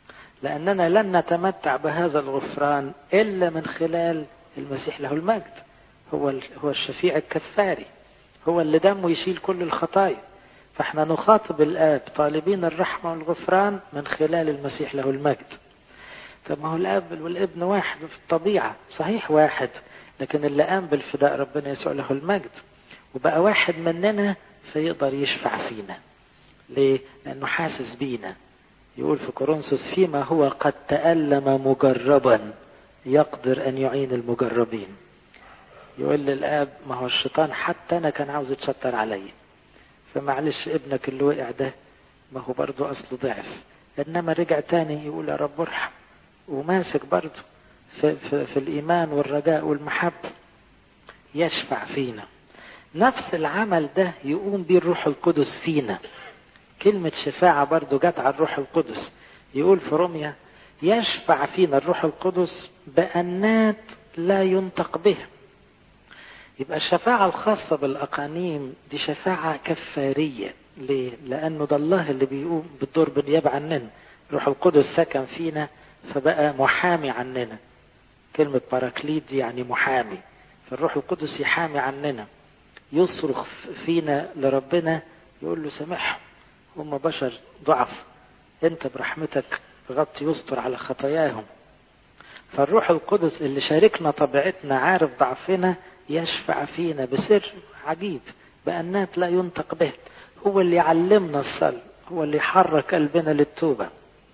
لأننا لن نتمتع بهذا الغفران إلا من خلال المسيح له المجد هو هو الشفيع الكفاري هو اللي دمه يشيل كل الخطايا فاحنا نخاطب الآب طالبين الرحمة والغفران من خلال المسيح له المجد طب ما هو الاب والابن واحد في الطبيعه صحيح واحد لكن اللي قام بالفداء ربنا يسوع له المجد وبقى واحد مننا فيقدر يشفع فينا ليه لانه حاسس بينا يقول في كورنثوس فيما هو قد تألم مجربا يقدر ان يعين المجربين يقول للاب ما هو الشيطان حتى انا كان عاوز يتشطر عليا فمعلش ابنك اللي وقع ده ما هو برضه اصله ضعف انما رجع تاني يقول يا رب ارحم وماسك برضه في, في, في الإيمان والرجاء والمحبة يشفع فينا نفس العمل ده يقوم به الروح القدس فينا كلمة شفاعة برضه جت على الروح القدس يقول في روميا يشفع فينا الروح القدس بأنات لا ينطق به يبقى الشفاعة الخاصة بالأقانيم دي شفاعة كفارية ليه؟ لأنه ده الله اللي بيقوم بالدور بالنيابة عننا الروح القدس سكن فينا فبقى محامي عننا كلمة باراكليت دي يعني محامي فالروح القدس يحامي عننا يصرخ فينا لربنا يقول له سامحهم هم بشر ضعف انت برحمتك غطي يستر على خطاياهم فالروح القدس اللي شاركنا طبيعتنا عارف ضعفنا يشفع فينا بسر عجيب بأنات لا ينطق به هو اللي يعلمنا الصلاة هو اللي يحرك قلبنا للتوبه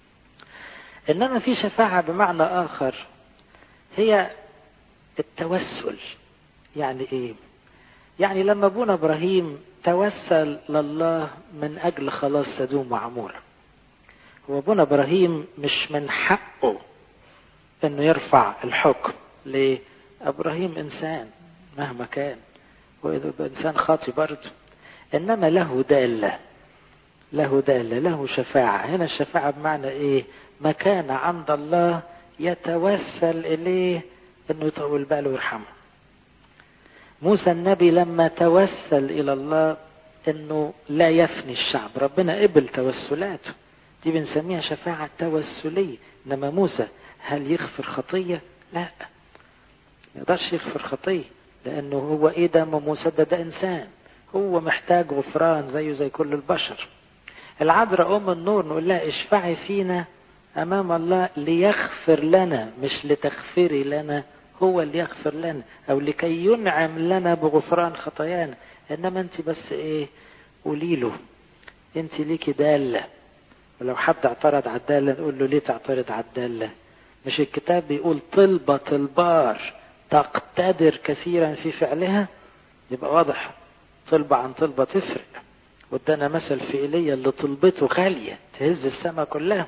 انما في شفاعة بمعنى اخر هي التوسل يعني ايه يعني لما ابونا ابراهيم توسل لله من اجل خلاص سدوم وعمورة هو ابونا ابراهيم مش من حقه انه يرفع الحكم ليه ابراهيم انسان مهما كان واذا انسان خاطي برضه انما له داله له داله له شفاعه هنا الشفاعه بمعنى ايه مكان عند الله يتوسل إليه أنه يطول باله ويرحمه موسى النبي لما توسل إلى الله أنه لا يفني الشعب ربنا قبل توسلاته دي بنسميها شفاعة توسلية إنما موسى هل يغفر خطية؟ لا ما يقدرش يغفر خطية لأنه هو إيه دم موسى ده, ده إنسان هو محتاج غفران زيه زي كل البشر العذراء أم النور نقول لها اشفعي فينا امام الله ليغفر لنا مش لتغفري لنا هو اللي يغفر لنا او لكي ينعم لنا بغفران خطايانا انما انت بس ايه قولي له انت ليكي داله ولو حد اعترض على الداله نقول له ليه تعترض على الداله مش الكتاب بيقول طلبة البار تقتدر كثيرا في فعلها يبقى واضح طلبة عن طلبة تفرق وادانا مثل في ايليا اللي طلبته غالية تهز السماء كلها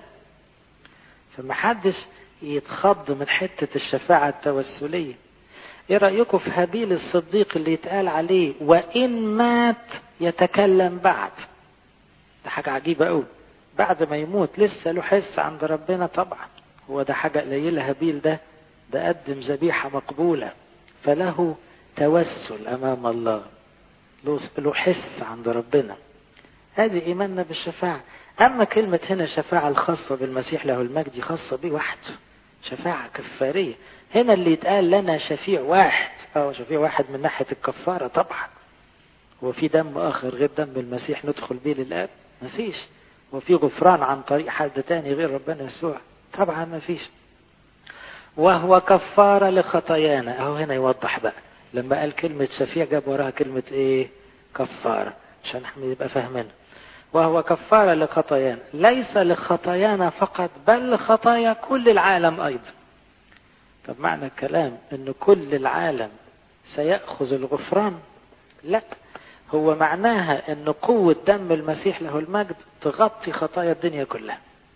فمحدش يتخض من حتة الشفاعة التوسلية ايه رأيكم في هابيل الصديق اللي يتقال عليه وإن مات يتكلم بعد ده حاجة عجيبة قوي بعد ما يموت لسه له حس عند ربنا طبعا هو ده حاجة قليلة هابيل ده ده قدم ذبيحة مقبولة فله توسل أمام الله له حس عند ربنا هذه إيماننا بالشفاعة أما كلمة هنا الشفاعة الخاصة بالمسيح له المجد خاصة به وحده شفاعة كفارية هنا اللي يتقال لنا شفيع واحد أو شفيع واحد من ناحية الكفارة طبعا هو في دم آخر غير دم المسيح ندخل به للآب مفيش وفي غفران عن طريق حد تاني غير ربنا يسوع طبعا مفيش وهو كفارة لخطايانا أهو هنا يوضح بقى لما قال كلمة شفيع جاب وراها كلمة إيه كفارة عشان احنا نبقى فاهمينها وهو كفارة لخطايانا ليس لخطايانا فقط بل لخطايا كل العالم أيضا طب معنى الكلام أن كل العالم سيأخذ الغفران لا هو معناها أن قوة دم المسيح له المجد تغطي خطايا الدنيا كلها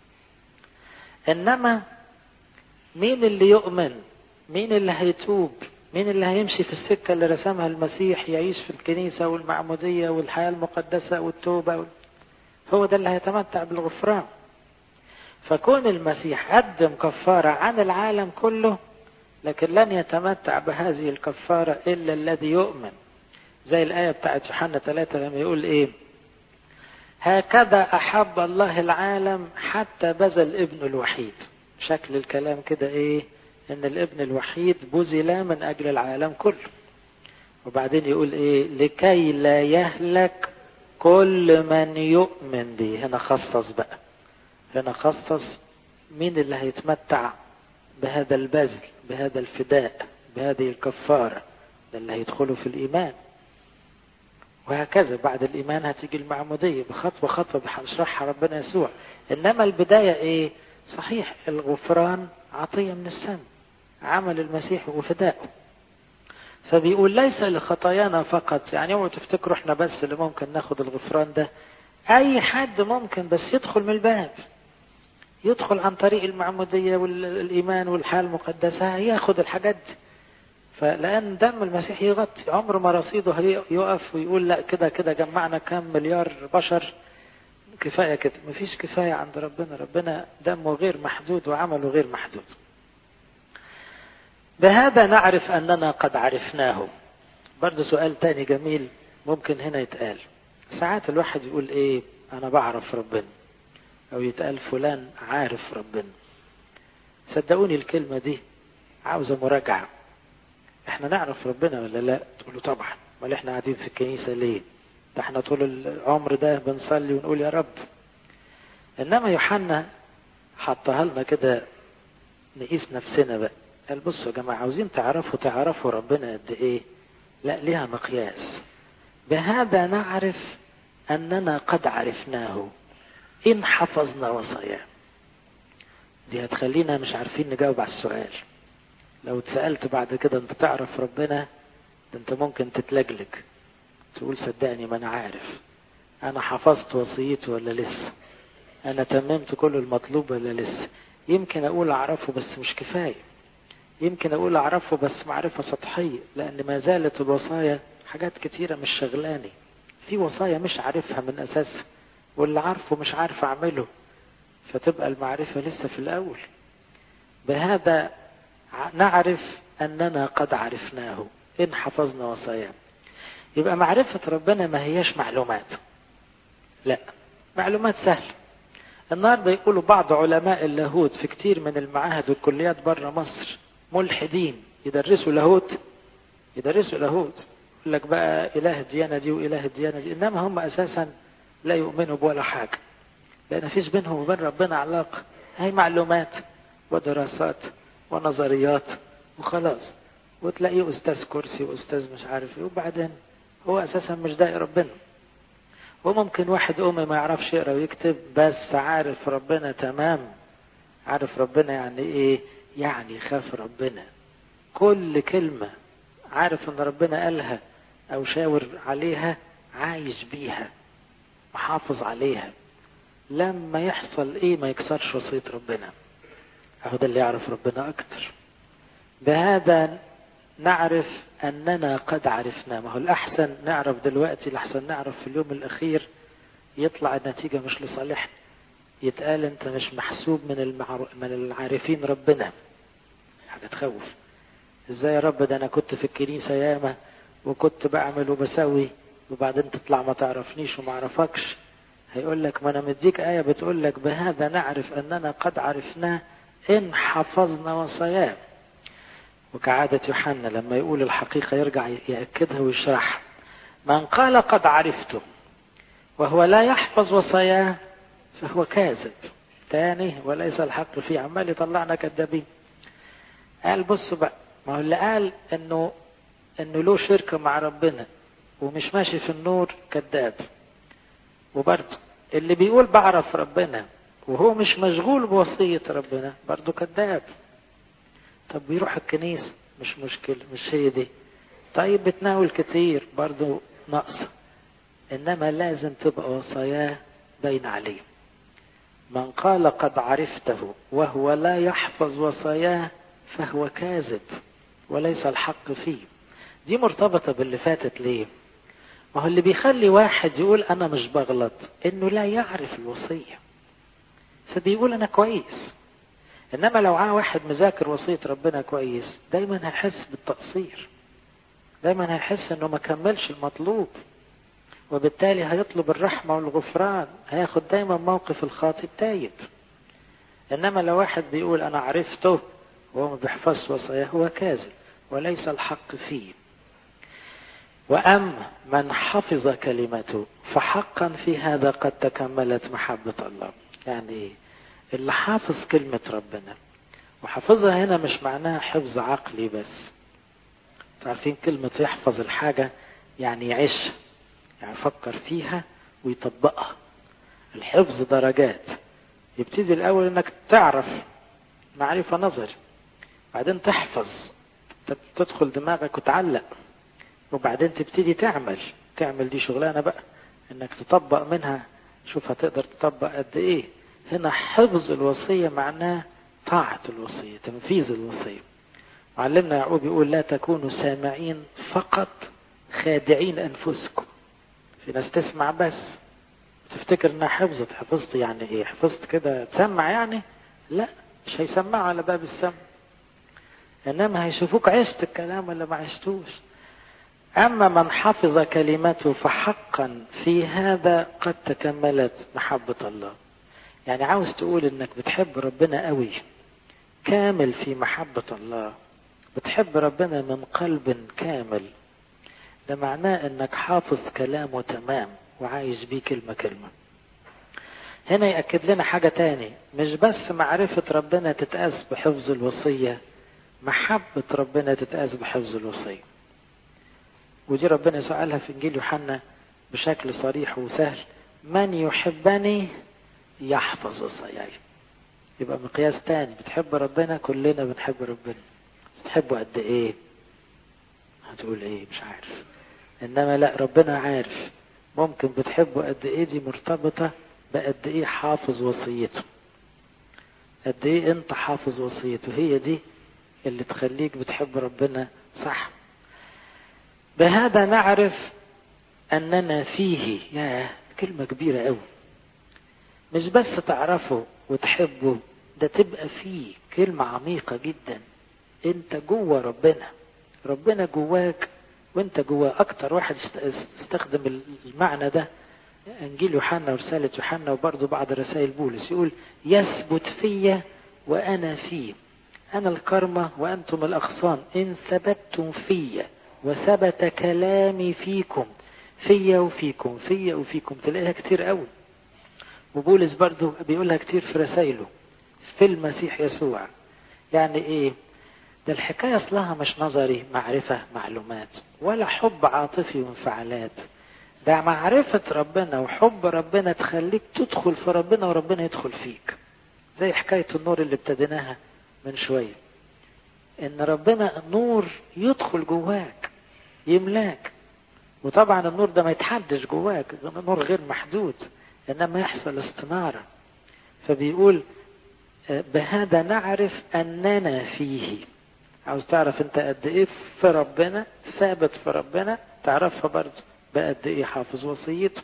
إنما مين اللي يؤمن مين اللي هيتوب مين اللي هيمشي في السكة اللي رسمها المسيح يعيش في الكنيسة والمعمودية والحياة المقدسة والتوبة وال... هو ده اللي هيتمتع بالغفران فكون المسيح قدم كفارة عن العالم كله لكن لن يتمتع بهذه الكفارة إلا الذي يؤمن زي الآية بتاعت يوحنا ثلاثة لما يقول إيه هكذا أحب الله العالم حتى بذل ابنه الوحيد شكل الكلام كده ايه ان الابن الوحيد بذل من اجل العالم كله وبعدين يقول ايه لكي لا يهلك كل من يؤمن به هنا خصص بقى هنا خصص مين اللي هيتمتع بهذا البذل بهذا الفداء بهذه الكفارة ده اللي هيدخلوا في الإيمان وهكذا بعد الإيمان هتيجي المعمودية بخطوة خطوة بيشرحها ربنا يسوع إنما البداية إيه صحيح الغفران عطية من السماء عمل المسيح وفدائه فبيقول ليس لخطايانا فقط يعني اوعوا تفتكروا احنا بس اللي ممكن ناخد الغفران ده اي حد ممكن بس يدخل من الباب يدخل عن طريق المعمودية والإيمان والحياة المقدسة ياخد الحاجات دي فلأن دم المسيح يغطي عمر ما رصيده يقف ويقول لا كده كده جمعنا كام مليار بشر كفاية كده مفيش كفاية عند ربنا ربنا دمه غير محدود وعمله غير محدود بهذا نعرف أننا قد عرفناه برضه سؤال تاني جميل ممكن هنا يتقال ساعات الواحد يقول ايه انا بعرف ربنا او يتقال فلان عارف ربنا صدقوني الكلمة دي عاوزة مراجعة احنا نعرف ربنا ولا لا تقولوا طبعا امال احنا قاعدين في الكنيسة ليه ده احنا طول العمر ده بنصلي ونقول يا رب انما يوحنا حطها لنا كده نقيس نفسنا بقى قال بصوا يا جماعة عاوزين تعرفوا تعرفوا ربنا قد ايه لا ليها مقياس بهذا نعرف اننا قد عرفناه ان حفظنا وصاياه دي هتخلينا مش عارفين نجاوب على السؤال لو اتسألت بعد كده انت تعرف ربنا ده انت ممكن تتلجلج تقول صدقني ما انا عارف انا حفظت وصيته ولا لسه انا تممت كل المطلوب ولا لسه يمكن اقول اعرفه بس مش كفايه يمكن اقول اعرفه بس معرفه سطحيه لان ما زالت الوصايا حاجات كتيره مش شغلاني في وصايا مش عارفها من اساسها واللي عارفه مش عارف اعمله فتبقى المعرفه لسه في الاول بهذا نعرف اننا قد عرفناه ان حفظنا وصاياه يبقى معرفه ربنا ما هياش معلومات لا معلومات سهله النهارده يقولوا بعض علماء اللاهوت في كتير من المعاهد والكليات بره مصر ملحدين يدرسوا لاهوت يدرسوا لاهوت يقول لك بقى اله الديانه دي واله الديانه دي انما هم اساسا لا يؤمنوا بولا حاجه لان مفيش بينهم وبين ربنا علاقه هي معلومات ودراسات ونظريات وخلاص وتلاقيه استاذ كرسي واستاذ مش عارف ايه وبعدين هو اساسا مش داعي ربنا وممكن واحد أمي ما يعرفش يقرا ويكتب بس عارف ربنا تمام عارف ربنا يعني ايه يعني خاف ربنا كل كلمة عارف ان ربنا قالها او شاور عليها عايش بيها محافظ عليها لما يحصل ايه ما يكسرش وصية ربنا اهو ده اللي يعرف ربنا اكتر بهذا نعرف اننا قد عرفنا ما هو الاحسن نعرف دلوقتي الاحسن نعرف في اليوم الاخير يطلع النتيجة مش لصالحنا يتقال انت مش محسوب من المعر... من العارفين ربنا حاجة تخوف ازاي يا رب ده انا كنت في الكنيسة ياما وكنت بعمل وبسوي وبعدين تطلع ما تعرفنيش وما اعرفكش هيقول لك ما انا مديك آية بتقول لك بهذا نعرف اننا قد عرفناه ان حفظنا وصاياه وكعادة يوحنا لما يقول الحقيقة يرجع يأكدها ويشرحها من قال قد عرفته وهو لا يحفظ وصاياه فهو كاذب تاني وليس الحق فيه عمال يطلعنا كذابين قال بصوا بقى ما هو اللي قال انه انه له شركة مع ربنا ومش ماشي في النور كذاب وبرضه اللي بيقول بعرف ربنا وهو مش مشغول بوصية ربنا برضه كذاب طب بيروح الكنيسة مش مشكلة مش هي دي طيب بتناول كتير برضه ناقصة إنما لازم تبقى وصاياه باين عليه من قال قد عرفته وهو لا يحفظ وصاياه فهو كاذب وليس الحق فيه دي مرتبطة باللي فاتت ليه ما هو اللي بيخلي واحد يقول أنا مش بغلط إنه لا يعرف الوصية فبيقول أنا كويس انما لو عا واحد مذاكر وصيه ربنا كويس دايما هيحس بالتقصير دايما هيحس انه ما كملش المطلوب وبالتالي هيطلب الرحمه والغفران هياخد دايما موقف الخاطئ تايب إنما لو واحد بيقول أنا عرفته وهو ما بيحفظش وصاياه هو كاذب وليس الحق فيه وأما من حفظ كلمته فحقا في هذا قد تكملت محبة الله يعني إيه؟ اللي حافظ كلمة ربنا وحافظها هنا مش معناها حفظ عقلي بس عارفين كلمة يحفظ الحاجة يعني يعيش يعني يفكر فيها ويطبقها الحفظ درجات يبتدي الأول إنك تعرف معرفة نظري بعدين تحفظ تدخل دماغك وتعلق وبعدين تبتدي تعمل تعمل دي شغلانة بقى إنك تطبق منها شوف هتقدر تطبق قد إيه هنا حفظ الوصية معناه طاعة الوصية تنفيذ الوصية معلمنا يعقوب يقول لا تكونوا سامعين فقط خادعين أنفسكم في ناس تسمع بس تفتكر انها حفظت حفظت يعني ايه حفظت كده تسمع يعني لا مش هيسمعوا على باب السمع انما هيشوفوك عشت الكلام ولا ما عشتوش اما من حفظ كلمته فحقا في هذا قد تكملت محبة الله يعني عاوز تقول انك بتحب ربنا قوي كامل في محبة الله بتحب ربنا من قلب كامل ده معناه انك حافظ كلامه تمام وعايش بيه كلمة كلمة هنا يأكد لنا حاجة تاني مش بس معرفة ربنا تتقاس بحفظ الوصية محبة ربنا تتقاس بحفظ الوصية ودي ربنا سألها في إنجيل يوحنا بشكل صريح وسهل من يحبني يحفظ وصاياي يبقى مقياس تاني بتحب ربنا كلنا بنحب ربنا بتحبه قد ايه هتقول ايه مش عارف انما لا ربنا عارف ممكن بتحبه قد ايه دي مرتبطة بقد ايه حافظ وصيته قد ايه انت حافظ وصيته هي دي اللي تخليك بتحب ربنا صح بهذا نعرف اننا فيه يا كلمة كبيرة قوي مش بس تعرفه وتحبه ده تبقى فيه كلمة عميقة جدا انت جوه ربنا ربنا جواك وانت جواه اكتر واحد استخدم المعنى ده انجيل يوحنا ورسالة يوحنا وبرضه بعض رسائل بولس يقول يثبت فيا وانا فيه انا الكرمة وانتم الاغصان ان ثبتتم فيا وثبت كلامي فيكم فيا وفيكم فيا وفيكم تلاقيها كتير قوي وبولس برضه بيقولها كتير في رسائله في المسيح يسوع يعني ايه ده الحكاية أصلها مش نظري معرفة معلومات ولا حب عاطفي وانفعالات ده معرفة ربنا وحب ربنا تخليك تدخل في ربنا وربنا يدخل فيك زي حكاية النور اللي ابتديناها من شوية إن ربنا نور يدخل جواك يملاك وطبعا النور ده ما يتحدش جواك نور غير محدود إنما يحصل استنارة فبيقول بهذا نعرف أننا فيه عاوز تعرف انت قد ايه في ربنا ثابت في ربنا تعرفها برضه بقد ايه حافظ وصيته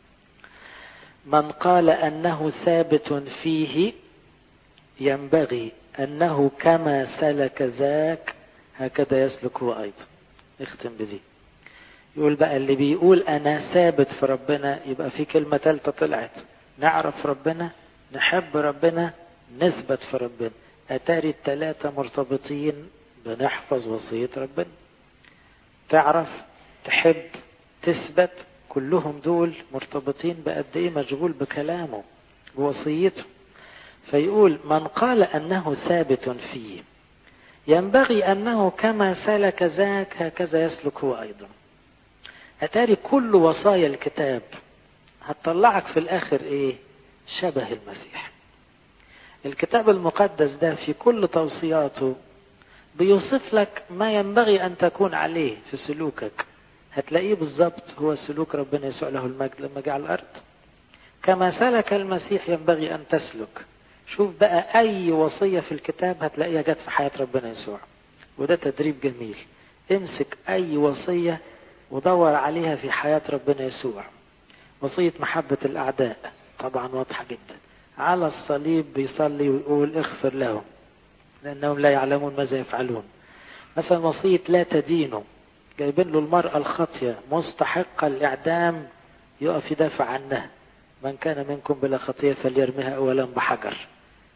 من قال انه ثابت فيه ينبغي انه كما سلك ذاك هكذا يسلك هو ايضا نختم بدي يقول بقى اللي بيقول انا ثابت في ربنا يبقى في كلمة ثالثة طلعت نعرف ربنا نحب ربنا نثبت في ربنا اتاري الثلاثة مرتبطين بنحفظ وصية ربنا تعرف تحب تثبت كلهم دول مرتبطين بقد ايه مشغول بكلامه بوصيته فيقول من قال انه ثابت فيه ينبغي انه كما سلك ذاك هكذا يسلك هو ايضا اتاري كل وصايا الكتاب هتطلعك في الاخر ايه شبه المسيح الكتاب المقدس ده في كل توصياته بيوصف لك ما ينبغي أن تكون عليه في سلوكك هتلاقيه بالظبط هو سلوك ربنا يسوع له المجد لما جاء على الأرض كما سلك المسيح ينبغي أن تسلك شوف بقى أي وصية في الكتاب هتلاقيها جت في حياة ربنا يسوع وده تدريب جميل امسك أي وصية ودور عليها في حياة ربنا يسوع وصية محبة الأعداء طبعا واضحة جدا على الصليب بيصلي ويقول اغفر لهم لأنهم لا يعلمون ماذا يفعلون مثلا وصية لا تدينوا جايبين له المرأة الخاطية مستحقة الإعدام يقف يدافع عنها من كان منكم بلا خطية فليرميها أولا بحجر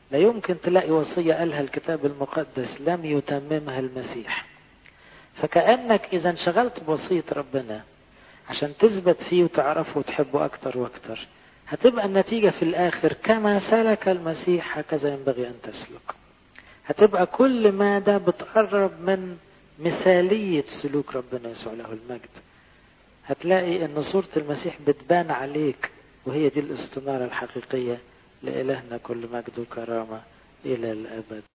لا يمكن تلاقي وصية قالها الكتاب المقدس لم يتممها المسيح فكأنك إذا انشغلت بوصية ربنا عشان تثبت فيه وتعرفه وتحبه أكتر وأكتر هتبقى النتيجة في الآخر كما سلك المسيح هكذا ينبغي أن تسلك هتبقى كل ما ده بتقرب من مثالية سلوك ربنا يسوع له المجد هتلاقي ان صورة المسيح بتبان عليك وهي دي الاستنارة الحقيقية لإلهنا كل مجد وكرامة إلى الأبد